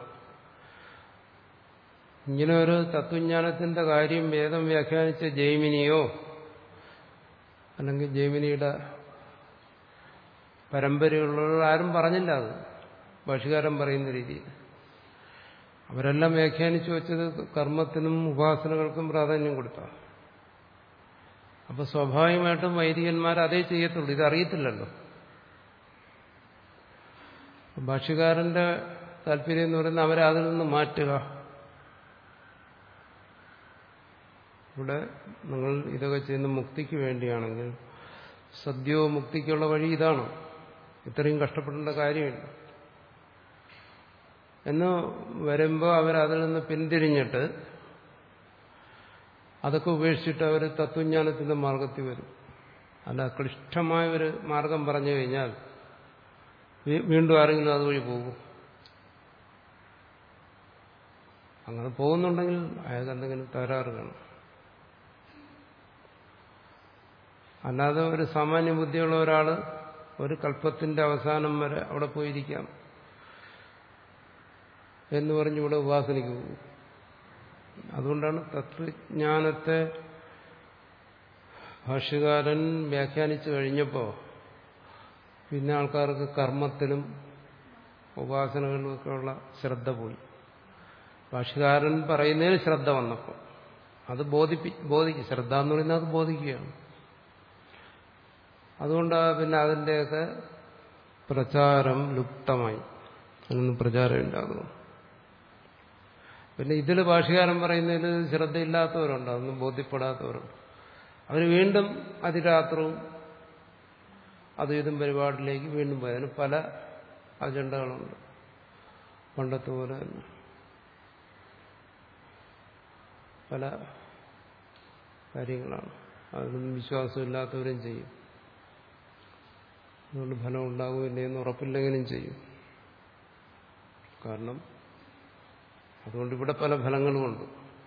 ഇങ്ങനെ ഒരു തത്വജ്ഞാനത്തിന്റെ കാര്യം വേദം വ്യാഖ്യാനിച്ച ജൈമിനിയോ അല്ലെങ്കിൽ ജൈമിനിയുടെ പരമ്പരയുള്ളവർ ആരും പറഞ്ഞില്ല അത് ഭാഷകാരൻ പറയുന്ന രീതിയിൽ അവരെല്ലാം വ്യാഖ്യാനിച്ചു വെച്ചത് കർമ്മത്തിനും ഉപാസനകൾക്കും പ്രാധാന്യം കൊടുത്ത അപ്പൊ സ്വാഭാവികമായിട്ടും വൈദികന്മാർ അതേ ചെയ്യത്തുള്ളൂ ഇത് അറിയത്തില്ലല്ലോ ഭാഷ്യകാരന്റെ താല്പര്യം എന്ന് പറയുന്നത് അവരെ അതിൽ നിന്ന് മാറ്റുക ഇവിടെ നിങ്ങൾ ഇതൊക്കെ ചെയ്യുന്ന മുക്തിക്ക് വേണ്ടിയാണെങ്കിൽ സദ്യോ മുക്തിക്കുള്ള വഴി ഇതാണ് ഇത്രയും കഷ്ടപ്പെടേണ്ട കാര്യമില്ല എന്ന് വരുമ്പോൾ അവരതിൽ നിന്ന് പിന്തിരിഞ്ഞിട്ട് അതൊക്കെ ഉപേക്ഷിച്ചിട്ട് അവർ തത്വജ്ഞാനത്തിന്റെ മാർഗത്തിൽ വരും അല്ല ക്ലിഷ്ടമായ ഒരു മാർഗം പറഞ്ഞു കഴിഞ്ഞാൽ വീ- വീണ്ടും ആരെങ്കിലും അതുവഴി പോകും അങ്ങനെ പോകുന്നുണ്ടെങ്കിൽ അയാൾക്ക് എന്തെങ്കിലും തകരാറ് കാണും അല്ലാതെ ഒരു സാമാന്യ ബുദ്ധിയുള്ള ഒരാൾ ഒരു കല്പത്തിന്റെ അവസാനം വരെ അവിടെ പോയിരിക്കാം എന്ന് പറഞ്ഞ് ഇവിടെ ഉപാസനയ്ക്ക് പോകും അതുകൊണ്ടാണ് തത്വജ്ഞാനത്തെ ഭാഷ്യകാരൻ വ്യാഖ്യാനിച്ചു കഴിഞ്ഞപ്പോൾ പിന്നെ ആൾക്കാർക്ക് കർമ്മത്തിലും ഉപാസനകളിലുമൊക്കെയുള്ള ശ്രദ്ധ പോയി ഭാഷ്യകാരൻ പറയുന്നതിന് ശ്രദ്ധ വന്നപ്പോൾ അത് ബോധിപ്പി ബോധിക്കും ശ്രദ്ധ എന്ന് പറയുന്നത് അത് ബോധിക്കുകയാണ് അതുകൊണ്ട് പിന്നെ അതിൻ്റെയൊക്കെ പ്രചാരം ലുപ്തമായി അതിനൊന്നും പ്രചാരം ഉണ്ടാകുന്നു പിന്നെ ഇതിൽ ഭാഷകാരൻ പറയുന്നതിൽ ശ്രദ്ധയില്ലാത്തവരുണ്ട് അതൊന്നും ബോധ്യപ്പെടാത്തവരുണ്ട് അവർ വീണ്ടും അതിരാത്രവും അതും ഇതും പരിപാടിയിലേക്ക് വീണ്ടും പോയി അതിന് പല അജണ്ടകളുണ്ട് പണ്ടത്തെ പോലെ തന്നെ പല കാര്യങ്ങളാണ് അതിലൊന്നും വിശ്വാസമില്ലാത്തവരും ചെയ്യും അതുകൊണ്ട് ഫലം ഉണ്ടാകുമില്ല എന്ന് ഉറപ്പില്ലെങ്കിലും ചെയ്യും കാരണം അതുകൊണ്ട് ഇവിടെ പല ഫലങ്ങളുമുണ്ട്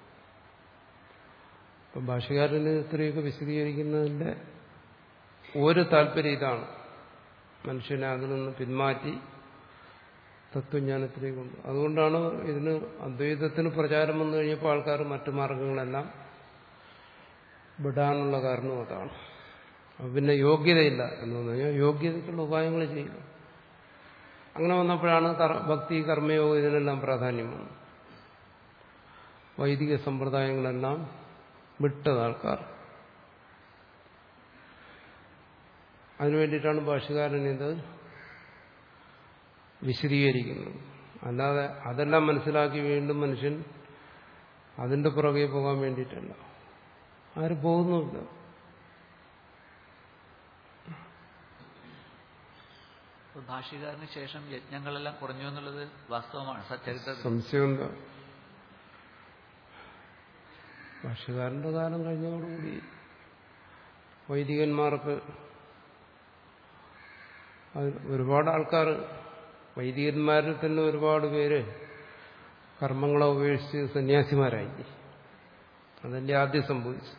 ഇപ്പം ഭാഷകാരന് ഇത്രയൊക്കെ വിശദീകരിക്കുന്നതിൻ്റെ ഒരു താല്പര്യം ഇതാണ് മനുഷ്യനെ അതിൽ നിന്ന് പിന്മാറ്റി തത്വജ്ഞാനത്തിലേക്ക് കൊണ്ട് അതുകൊണ്ടാണ് ഇതിന് അദ്വൈതത്തിന് പ്രചാരം വന്നു കഴിഞ്ഞപ്പോൾ ആൾക്കാർ മറ്റു മാർഗങ്ങളെല്ലാം വിടാനുള്ള കാരണവും അതാണ് അപ്പൊ പിന്നെ യോഗ്യതയില്ല എന്ന് പറഞ്ഞു കഴിഞ്ഞാൽ യോഗ്യതയ്ക്കുള്ള ഉപായങ്ങൾ ചെയ്യുക അങ്ങനെ വന്നപ്പോഴാണ് ഭക്തി കർമ്മയോഗം ഇതിനെല്ലാം പ്രാധാന്യം വന്നത് വൈദിക സമ്പ്രദായങ്ങളെല്ലാം വിട്ടത് ആൾക്കാർ അതിനു വേണ്ടിയിട്ടാണ് ഭാഷകാരൻ ഇത് വിശദീകരിക്കുന്നത് അല്ലാതെ അതെല്ലാം മനസ്സിലാക്കി വീണ്ടും മനുഷ്യൻ അതിന്റെ പുറകെ പോകാൻ വേണ്ടിയിട്ടല്ല ആരും പോകുന്നുമില്ല അപ്പോൾ ഭാഷ്യകാരന് ശേഷം യജ്ഞങ്ങളെല്ലാം കുറഞ്ഞു എന്നുള്ളത് വാസ്തവമാണ് ചരിത്രത്തിൽ സംശയം എന്താ ഭാഷകാരന്റെ കാലം കഴിഞ്ഞതോടുകൂടി വൈദികന്മാർക്ക് അത് ഒരുപാട് ആൾക്കാർ വൈദികന്മാരിൽ തന്നെ ഒരുപാട് പേര് കർമ്മങ്ങളെ ഉപേക്ഷിച്ച് സന്യാസിമാരായി അതല്ലേ ആദ്യം സംഭവിച്ചു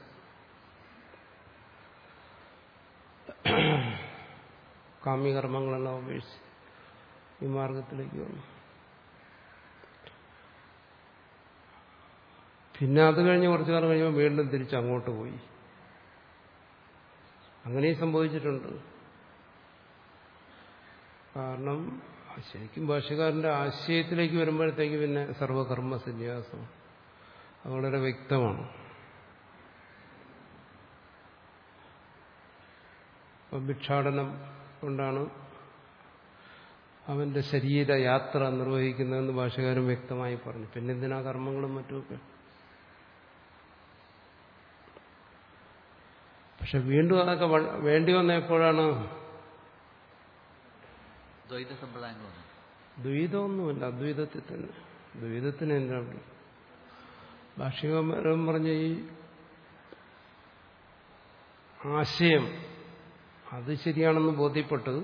കാമ്യകർമ്മങ്ങളെല്ലാം ഉപേക്ഷിച്ച് ഈ മാർഗത്തിലേക്ക് വന്നു പിന്നെ അത് കഴിഞ്ഞ് കുറച്ചു കാലം കഴിയുമ്പോൾ വീണ്ടും തിരിച്ച് അങ്ങോട്ട് പോയി അങ്ങനെയും സംഭവിച്ചിട്ടുണ്ട് കാരണം ശരിക്കും ഭാഷകാരന്റെ ആശയത്തിലേക്ക് വരുമ്പോഴത്തേക്ക് പിന്നെ സർവകർമ്മ സന്യാസം അത് വളരെ വ്യക്തമാണ് അപ്പം ഭിക്ഷാടനം കൊണ്ടാണ് അവന്റെ ശരീരയാത്ര നിർവഹിക്കുന്നതെന്ന് ഭാഷകാരൻ വ്യക്തമായി പറഞ്ഞു പിന്നെ എന്തിനാ കർമ്മങ്ങളും മറ്റുമൊക്കെ പക്ഷെ വീണ്ടും അതൊക്കെ വേണ്ടി വന്ന എപ്പോഴാണ് ദ്വൈത സമ്പ്രദായങ്ങൾ വന്നു ദ്വൈതമൊന്നുമല്ല അദ്വൈതത്തിൽ തന്നെ ദ്വൈതത്തിന് എന്താ ഭാഷികപരം പറഞ്ഞ ഈ ആശയം അത് ശരിയാണെന്ന് ബോധ്യപ്പെട്ടത്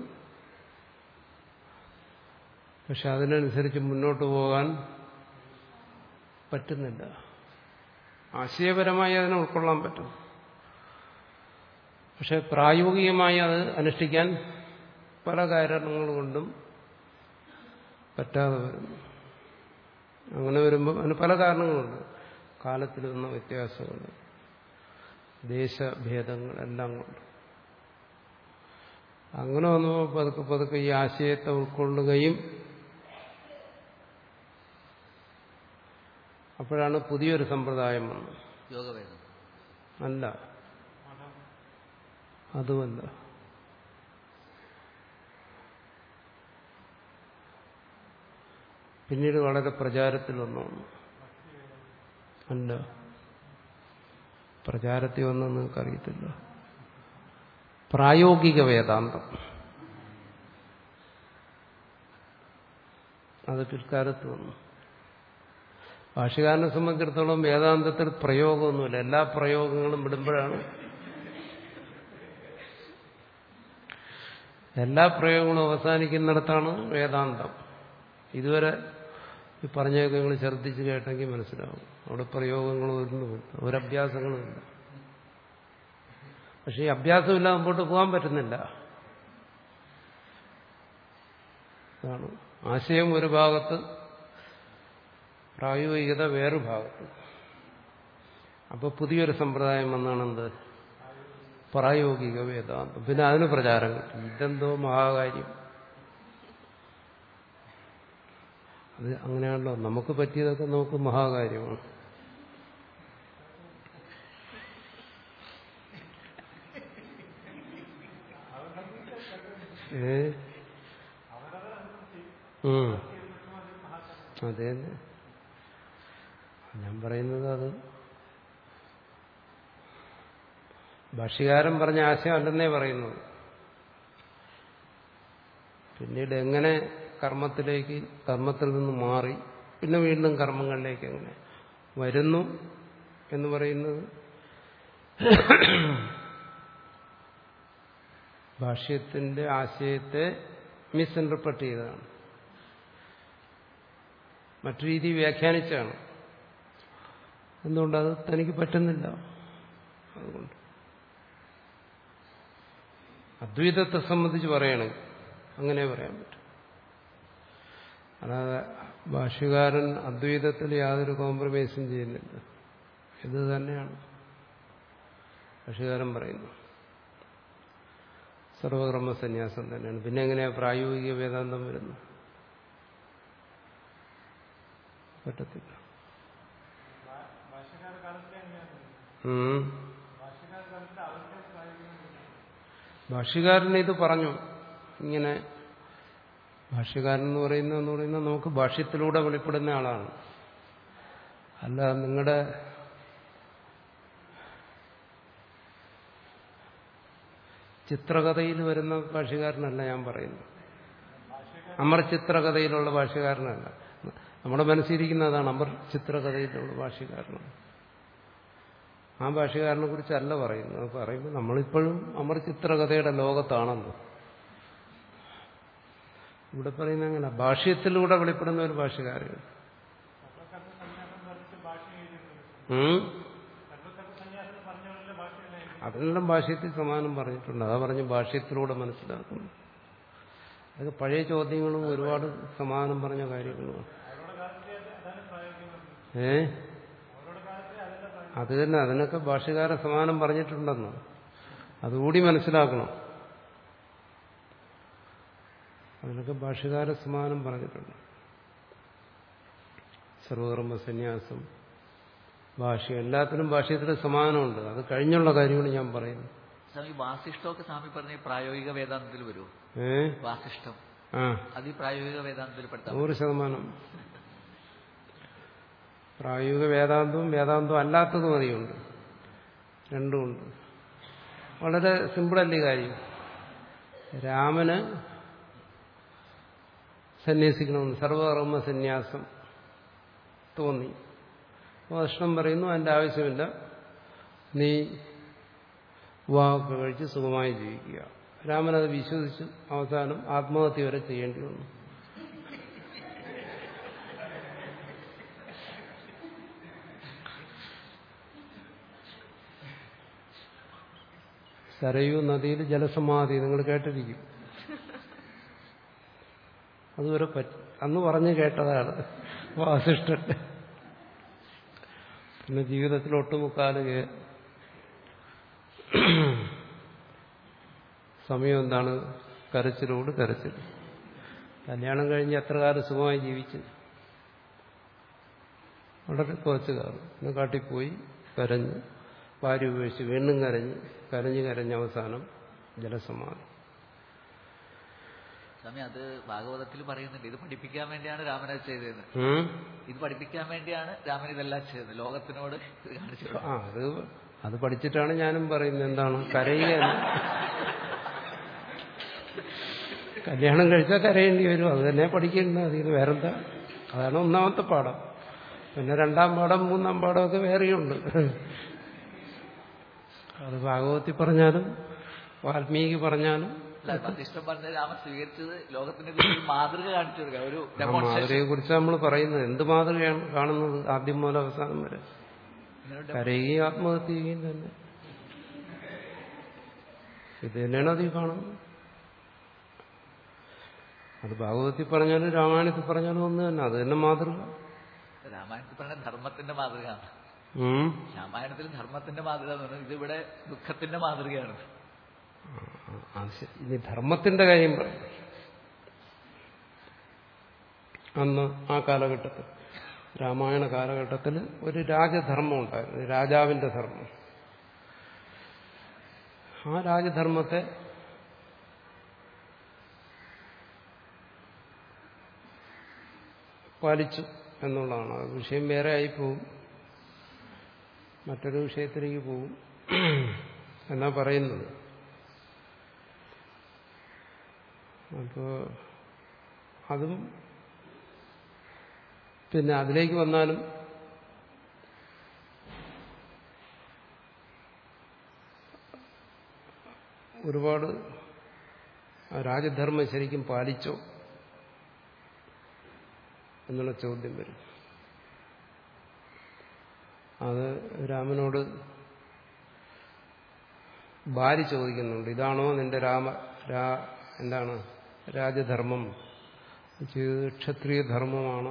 പക്ഷെ അതിനനുസരിച്ച് മുന്നോട്ട് പോകാൻ പറ്റുന്നില്ല ആശയപരമായി അതിനെ ഉൾക്കൊള്ളാൻ പറ്റും പക്ഷെ പ്രായോഗികമായി അത് അനുഷ്ഠിക്കാൻ പല കാരണങ്ങൾ കൊണ്ടും പറ്റാതെ വരുന്നു അങ്ങനെ വരുമ്പോൾ അതിന് പല കാരണങ്ങളുണ്ട് കാലത്തിൽ വന്ന വ്യത്യാസങ്ങൾ ദേശഭേദങ്ങൾ എല്ലാം കൊണ്ട് അങ്ങനെ വന്നപ്പോൾ പതുക്കെ പതുക്കെ ഈ ആശയത്തെ ഉൾക്കൊള്ളുകയും അപ്പോഴാണ് പുതിയൊരു സമ്പ്രദായം വന്നത് യോഗവേദം അല്ല അതുമല്ല പിന്നീട് വളരെ പ്രചാരത്തിൽ വന്നു അല്ല പ്രചാരത്തിൽ വന്നെന്ന് നിങ്ങൾക്കറിയത്തില്ല പ്രായോഗിക വേദാന്തം അത് പിൽക്കാലത്ത് വന്നു ഭാഷകാരനെ സംബന്ധിച്ചിടത്തോളം വേദാന്തത്തിൽ പ്രയോഗമൊന്നുമില്ല എല്ലാ പ്രയോഗങ്ങളും വിടുമ്പോഴാണ് എല്ലാ പ്രയോഗങ്ങളും അവസാനിക്കുന്നിടത്താണ് വേദാന്തം ഇതുവരെ ഈ പറഞ്ഞതൊക്കെ നിങ്ങൾ ശ്രദ്ധിച്ച് കേട്ടെങ്കിൽ മനസ്സിലാവും അവിടെ പ്രയോഗങ്ങളൊന്നുമില്ല ഒരഭ്യാസങ്ങളുമില്ല പക്ഷെ ഈ അഭ്യാസമില്ലാതെ മുമ്പോട്ട് പോകാൻ പറ്റുന്നില്ല അതാണ് ആശയം ഒരു ഭാഗത്ത് പ്രായോഗികത വേറൊരു ഭാഗത്ത് അപ്പോൾ പുതിയൊരു സമ്പ്രദായം വന്നാണെന്ത് പ്രായോഗിക വേദാന്തം പിന്നെ അതിന് പ്രചാരം കിട്ടി ഇതെന്തോ മഹാകാര്യം അത് അങ്ങനെയാണല്ലോ നമുക്ക് പറ്റിയതൊക്കെ നമുക്ക് മഹാകാര്യമാണ് ഏ ഉം. അതെ തന്നെ. ഞാൻ പറയുന്നത് അത് ഭാഷ്യകാരൻ പറഞ്ഞ ആശയം അല്ലെന്നേ പറയുന്നത് പിന്നീട് എങ്ങനെ കർമ്മത്തിലേക്ക് കർമ്മത്തിൽ നിന്ന് മാറി പിന്നെ വീണ്ടും കർമ്മങ്ങളിലേക്ക് എങ്ങനെ വരുന്നു എന്ന് പറയുന്നത് ഭാഷ്യത്തിന്റെ ആശയത്തെ മിസ്ഇന്റർപ്രറ്റ് ചെയ്തതാണ് മറ്റു രീതി വ്യാഖ്യാനിച്ചാണ് എന്തുകൊണ്ടത് തനിക്ക് പറ്റുന്നില്ല അതുകൊണ്ട് അദ്വൈതത്തെ സംബന്ധിച്ച് പറയുകയാണെങ്കിൽ അങ്ങനെ പറയാൻ പറ്റും അല്ലാതെ ഭാഷ്യകാരൻ അദ്വൈതത്തിൽ യാതൊരു കോംപ്രമൈസും ചെയ്യുന്നില്ല ഇത് തന്നെയാണ് ഭാഷ്യകാരൻ പറയുന്നു സർവകർമ്മ സന്യാസം തന്നെയാണ് പിന്നെ എങ്ങനെയാ പ്രായോഗിക വേദാന്തം വരുന്നു പറ്റത്തില്ല ഉം. ഭാഷ്യകാരൻ ഇത് പറഞ്ഞു ഇങ്ങനെ ഭാഷ്യകാരൻ എന്ന് പറയുന്നത് എന്ന് പറയുന്നത് നമുക്ക് ഭാഷ്യത്തിലൂടെ വെളിപ്പെടുന്ന ആളാണ് അല്ല നിങ്ങളുടെ ചിത്രകഥയിൽ വരുന്ന ഭാഷ്യകാരനല്ല ഞാൻ പറയുന്നത് അമർ ചിത്രകഥയിലുള്ള ഭാഷ്യകാരനല്ല നമ്മുടെ മനസ്സിരിക്കുന്നതാണ് അമർ ചിത്രകഥയിലുള്ള ഭാഷ്യകാരനാണ് ആ ഭാഷകാരനെ കുറിച്ചല്ല പറയുന്നത് പറയുമ്പോൾ നമ്മളിപ്പോഴും അമർ ചിത്രകഥയുടെ ലോകത്താണല്ലോ ഇവിടെ പറയുന്ന അങ്ങനെ ഭാഷ്യത്തിലൂടെ വെളിപ്പെടുന്ന ഒരു ഭാഷകാരൻ അതെല്ലാം ഭാഷ്യത്തിൽ സമാനം പറഞ്ഞിട്ടുണ്ട് അതാ പറഞ്ഞ് ഭാഷ്യത്തിലൂടെ മനസ്സിലാക്കുന്നു അതൊക്കെ പഴയ ചോദ്യങ്ങളും ഒരുപാട് സമാനം പറഞ്ഞ കാര്യങ്ങളുമാണ് ഏ അത് തന്നെ അതിനൊക്കെ ഭാഷകാരൻ സമാനം പറഞ്ഞിട്ടുണ്ടെന്ന് അതുകൂടി മനസ്സിലാക്കണം അതിനൊക്കെ ഭാഷകാര സമാനം പറഞ്ഞിട്ടുണ്ട് സർവകർമ്മ സന്യാസം ഭാഷ എല്ലാത്തിനും ഭാഷയത്തിൽ സമാനമുണ്ട് അത് കഴിഞ്ഞുള്ള കാര്യമാണ് ഞാൻ പറയുന്നത് സ്വാമി വാസിഷ്ടമൊക്കെ സ്വാമി പറഞ്ഞ ഈ പ്രായോഗിക വേദാന്തത്തിൽ വരുമോ ഏ വാസിഷ്ടം ആ അത് ഈ പ്രായോഗിക വേദാന്തത്തിൽ പെടുത്താം നൂറ് ശതമാനം പ്രായോഗിക വേദാന്തവും വേദാന്തവും അല്ലാത്തതും അതിയുണ്ട് രണ്ടുമുണ്ട് വളരെ സിമ്പിളല്ലേ കാര്യം രാമന് സന്യസിക്കണമെന്ന് സർവകർമ്മ സന്യാസം തോന്നി കൃഷ്ണൻ പറയുന്നു അതിൻ്റെ ആവശ്യമില്ല നീ വിവാഹമൊക്കെ കഴിച്ച് സുഖമായി ജീവിക്കുക രാമനത് വിശ്വസിച്ചു അവസാനം ആത്മഹത്യ വരെ ചെയ്യേണ്ടി വന്നു സരയൂ നദിയിൽ ജലസമാധി നിങ്ങൾ കേട്ടിരിക്കും അതുവരെ പറ്റി അന്ന് പറഞ്ഞു കേട്ടതാണ് വാസിഷ്ഠൻ പിന്നെ ജീവിതത്തിൽ ഒട്ടുമുക്കാല് കേ- സമയം എന്താണ് കരച്ചിലോട് കരച്ചിൽ കല്യാണം കഴിഞ്ഞ് എത്ര കാലം സുഖമായി ജീവിച്ചു വളരെ കുറച്ച് കാലം പിന്നെ കാട്ടിപ്പോയി കരഞ്ഞു ഭാര്യ ഉപേക്ഷിച്ച് വീണ്ടും കരഞ്ഞ് കരഞ്ഞ് കരഞ്ഞ് അവസാനം ജലസമാധി സ്വാമി അത് ഭാഗവതത്തിൽ പറയുന്നുണ്ട് ഇത് പഠിപ്പിക്കാൻ വേണ്ടിയാണ് രാമനത് ചെയ്തത് ഉം? ഇത് പഠിപ്പിക്കാൻ വേണ്ടിയാണ് രാമൻ ഇതെല്ലാം ചെയ്തത് ലോകത്തിനോട് ഇത് കാണിച്ചു ആ അത് അത് പഠിച്ചിട്ടാണ് ഞാനും പറയുന്നത് എന്താണ് കരയുകയല്ല കല്യാണം കഴിച്ചാൽ കരയേണ്ടി വരും അത് തന്നെ പഠിക്കുന്നത് അതിൽ വേറെന്താ അതാണ് ഒന്നാമത്തെ പാഠം പിന്നെ രണ്ടാം പാഠം മൂന്നാം പാഠമൊക്കെ വേറെയുണ്ട് അത് ഭാഗവത്തിൽ പറഞ്ഞാലും വാൽമീകി പറഞ്ഞാലും അല്ല വസിഷ്ഠൻ പറഞ്ഞ രാമൻ സ്വീകരിച്ചത് ലോകത്തിന്റെ കുറിച്ച് ഒരു മാതൃക കാണിച്ചു കൊടുക്കുക ഒരു ആ ഡെമോൺസ്ട്രേഷൻ മാതൃകയെ കുറിച്ച് നമ്മൾ പറയുന്നത് എന്ത് മാതൃകയാണ് കാണുന്നത് ആദ്യം മുതൽ അവസാനം വരെ കരയുകയും ആത്മഹത്യ ചെയ്യുകയും തന്നെ ഇത് തന്നെയാണ് അതിൽ കാണുന്നത് അത് ഭാഗവതത്തിൽ പറഞ്ഞാലും രാമായണത്തിൽ പറഞ്ഞാലും ഒന്ന് തന്നെ അത് തന്നെ മാതൃക രാമായണത്തിൽ പറഞ്ഞ ധർമ്മത്തിന്റെ മാതൃകയാണ് ഉം. രാമായണത്തിൽ ധർമ്മത്തിന്റെ മാതൃക എന്ന് പറഞ്ഞാൽ ഇതിവിടെ ദുഃഖത്തിന്റെ മാതൃകയാണ് ആ, ശരി. ഇനി ധർമ്മത്തിന്റെ കാര്യം പറയും അന്ന് ആ കാലഘട്ടത്തിൽ രാമായണ കാലഘട്ടത്തിൽ ഒരു രാജധർമ്മം ഉണ്ടായിരുന്നു രാജാവിന്റെ ധർമ്മം ആ രാജധർമ്മത്തെ പാലിച്ചു എന്നുള്ളതാണ് അത് വിഷയം വേറെ ആയിപ്പോവും മറ്റൊരു വിഷയത്തിലേക്ക് പോവും എന്നാ പറയുന്നത് അപ്പോൾ അതും പിന്നെ അതിലേക്ക് വന്നാലും ഒരുപാട് ആ രാജധർമ്മം ശരിക്കും പാലിച്ചോ എന്നുള്ള ചോദ്യം വരും അത് രാമനോട് ഭാര്യ ചോദിക്കുന്നുണ്ട് ഇതാണോ നിന്റെ രാമ രാ എന്താണ് രാജധർമ്മം ഇത് ക്ഷത്രിയ ധർമ്മമാണോ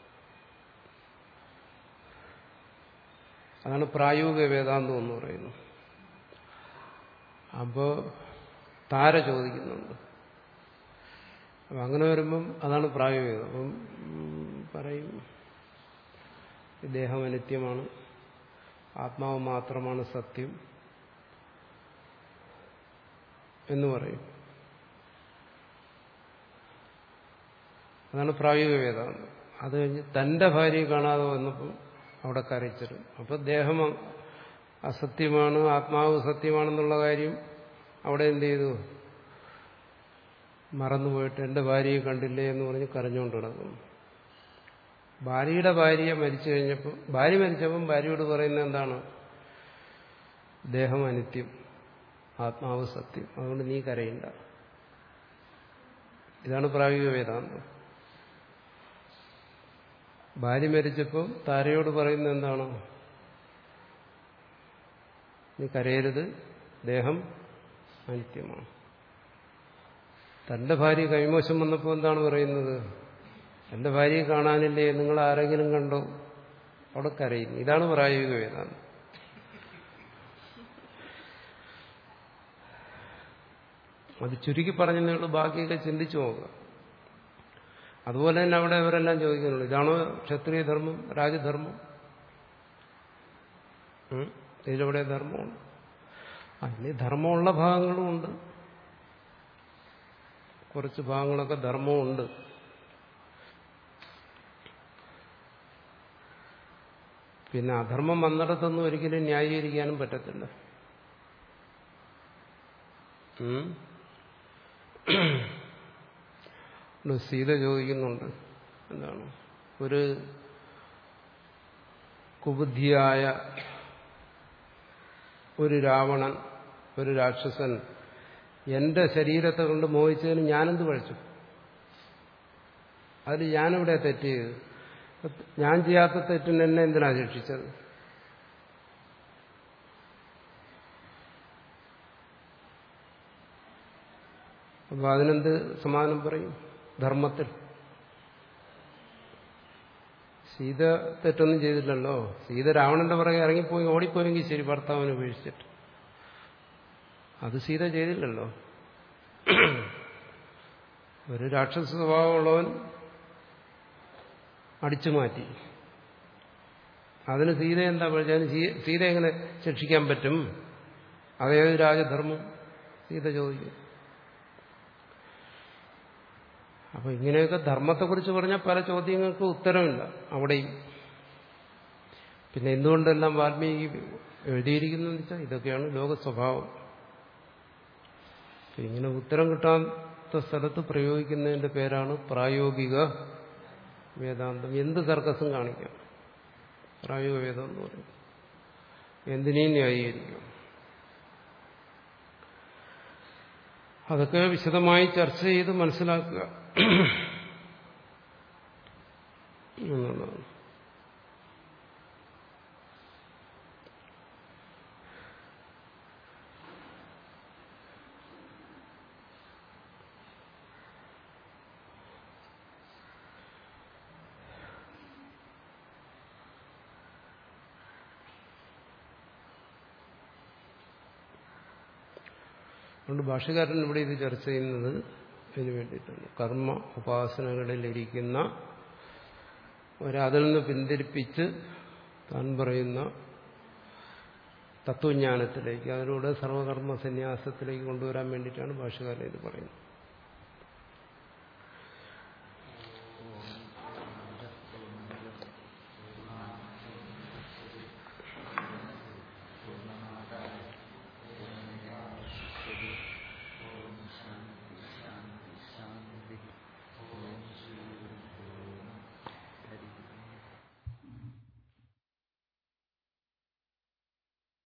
അതാണ് പ്രായോഗിക വേദാന്തം എന്ന് പറയുന്നത് അപ്പോൾ താര ചോദിക്കുന്നുണ്ട് അപ്പം അങ്ങനെ വരുമ്പം അതാണ് പ്രായോഗികം അപ്പം ഉം, പറയും ദേഹം അനിത്യമാണ് ആത്മാവ് മാത്രമാണ് സത്യം എന്ന് പറയും അതാണ് പ്രായോഗിക വേദാന്തം അത് കഴിഞ്ഞ് തന്റെ ഭാര്യയെ കാണാതെ വന്നപ്പം അവിടെ കരച്ചിടും അപ്പൊ ദേഹം അസത്യമാണ് ആത്മാവ് സത്യമാണെന്നുള്ള കാര്യം അവിടെ എന്ത് ചെയ്തു മറന്നുപോയിട്ട് എന്റെ ഭാര്യയെ കണ്ടില്ലേ എന്ന് പറഞ്ഞ് കരഞ്ഞുകൊണ്ട് കിടക്കും ഭാര്യയുടെ ഭാര്യ മരിച്ചു കഴിഞ്ഞപ്പോൾ ഭാര്യ മരിച്ചപ്പം ഭാര്യയോട് പറയുന്നത് എന്താണ് ദേഹം അനിത്യം ആത്മാവ് സത്യം അതുകൊണ്ട് നീ കരയണ്ട ഇതാണ് പ്രായോഗിക വേദാന്തം ഭാര്യ മരിച്ചപ്പോൾ താരയോട് പറയുന്നത് എന്താണ് നീ കരയരുത് ദേഹം അനിത്യമാണ് തന്റെ ഭാര്യ കൈമോശം വന്നപ്പോൾ എന്താണ് പറയുന്നത് എന്റെ ഭാര്യയെ കാണാനില്ലേ നിങ്ങൾ ആരെങ്കിലും കണ്ടോ അവിടെ കരയുന്നു ഇതാണ് പ്രായോഗിക വേദാന്തം അത് ചുരുക്കി പറഞ്ഞതിനുള്ള ബാക്കിയൊക്കെ ചിന്തിച്ചു നോക്കുക അതുപോലെ തന്നെ അവിടെ ഇവരെല്ലാം ചോദിക്കുന്നുള്ളൂ ഇതാണോ ക്ഷത്രിയ ധർമ്മം രാജധർമ്മം ഉം? ഇതിലെവിടെ ധർമ്മമുണ്ട് അതിന് ധർമ്മമുള്ള ഭാഗങ്ങളും ഉണ്ട് കുറച്ച് ഭാഗങ്ങളൊക്കെ ധർമ്മമുണ്ട് പിന്നെ അധർമ്മം വന്നിടത്തൊന്നും ഒരിക്കലും ന്യായീകരിക്കാനും പറ്റത്തില്ല ഉം? ഉണ്ട്. സീത ചോദിക്കുന്നുണ്ട് എന്താണ് ഒരു കുബുദ്ധിയായ ഒരു രാവണൻ ഒരു രാക്ഷസൻ എന്റെ ശരീരത്തെ കൊണ്ട് മോഹിച്ചതിന് ഞാനെന്ത് പഴിച്ചു അതിൽ ഞാനിവിടെ തെറ്റ് ചെയ്തു ഞാൻ ചെയ്യാത്ത തെറ്റിന് എന്നെ എന്തിനാ ശിക്ഷിച്ചത് അപ്പൊ അതിനെന്ത് സമാധാനം പറയും ധർമ്മത്തിൽ സീത തെറ്റൊന്നും ചെയ്തില്ലല്ലോ സീത രാവണന്റെ പുറകെ ഇറങ്ങിപ്പോയി ഓടിപ്പോയെങ്കിൽ ശരി ഭർത്താവിനെ ഉപേക്ഷിച്ചിട്ട് അത് സീത ചെയ്തില്ലല്ലോ ഒരു രാക്ഷസ സ്വഭാവമുള്ളവൻ അടിച്ചു മാറ്റി അതിന് സീത എന്താ പഠിച്ചാൽ സീത എങ്ങനെ ശിക്ഷിക്കാൻ പറ്റും അതേത് രാജധർമ്മം സീത ചോദിക്കും അപ്പൊ ഇങ്ങനെയൊക്കെ ധർമ്മത്തെക്കുറിച്ച് പറഞ്ഞാൽ പല ചോദ്യങ്ങൾക്ക് ഉത്തരമില്ല അവിടെയും പിന്നെ എന്തുകൊണ്ടെല്ലാം വാൽമീകി എഴുതിയിരിക്കുന്നതെന്ന് വെച്ചാൽ ഇതൊക്കെയാണ് ലോക സ്വഭാവം അപ്പൊ ഇങ്ങനെ ഉത്തരം കിട്ടാത്ത സ്ഥലത്ത് പ്രയോഗിക്കുന്നതിന്റെ പേരാണ് പ്രായോഗിക വേദാന്തം എന്ത് സർക്കസും കാണിക്കാം പ്രായോഗിക വേദം എന്ന് പറയും എന്തിനേയും ന്യായീകരിക്കാം അതൊക്കെ വിശദമായി ചർച്ച ചെയ്ത് മനസ്സിലാക്കുക എന്നുള്ളതാണ് അതുകൊണ്ട് ഭാഷകാരൻ ഇവിടെ ഇത് ചർച്ച ചെയ്യുന്നത് ഇതിനു വേണ്ടിയിട്ടാണ് കർമ്മ ഉപാസനകളിലിരിക്കുന്ന ഒരതിൽ നിന്ന് പിന്തിരിപ്പിച്ച് താൻ പറയുന്ന തത്വജ്ഞാനത്തിലേക്ക് അതിലൂടെ സർവകർമ്മ സന്യാസത്തിലേക്ക് കൊണ്ടുവരാൻ വേണ്ടിയിട്ടാണ് ഭാഷകാരൻ ഇത് പറയുന്നത്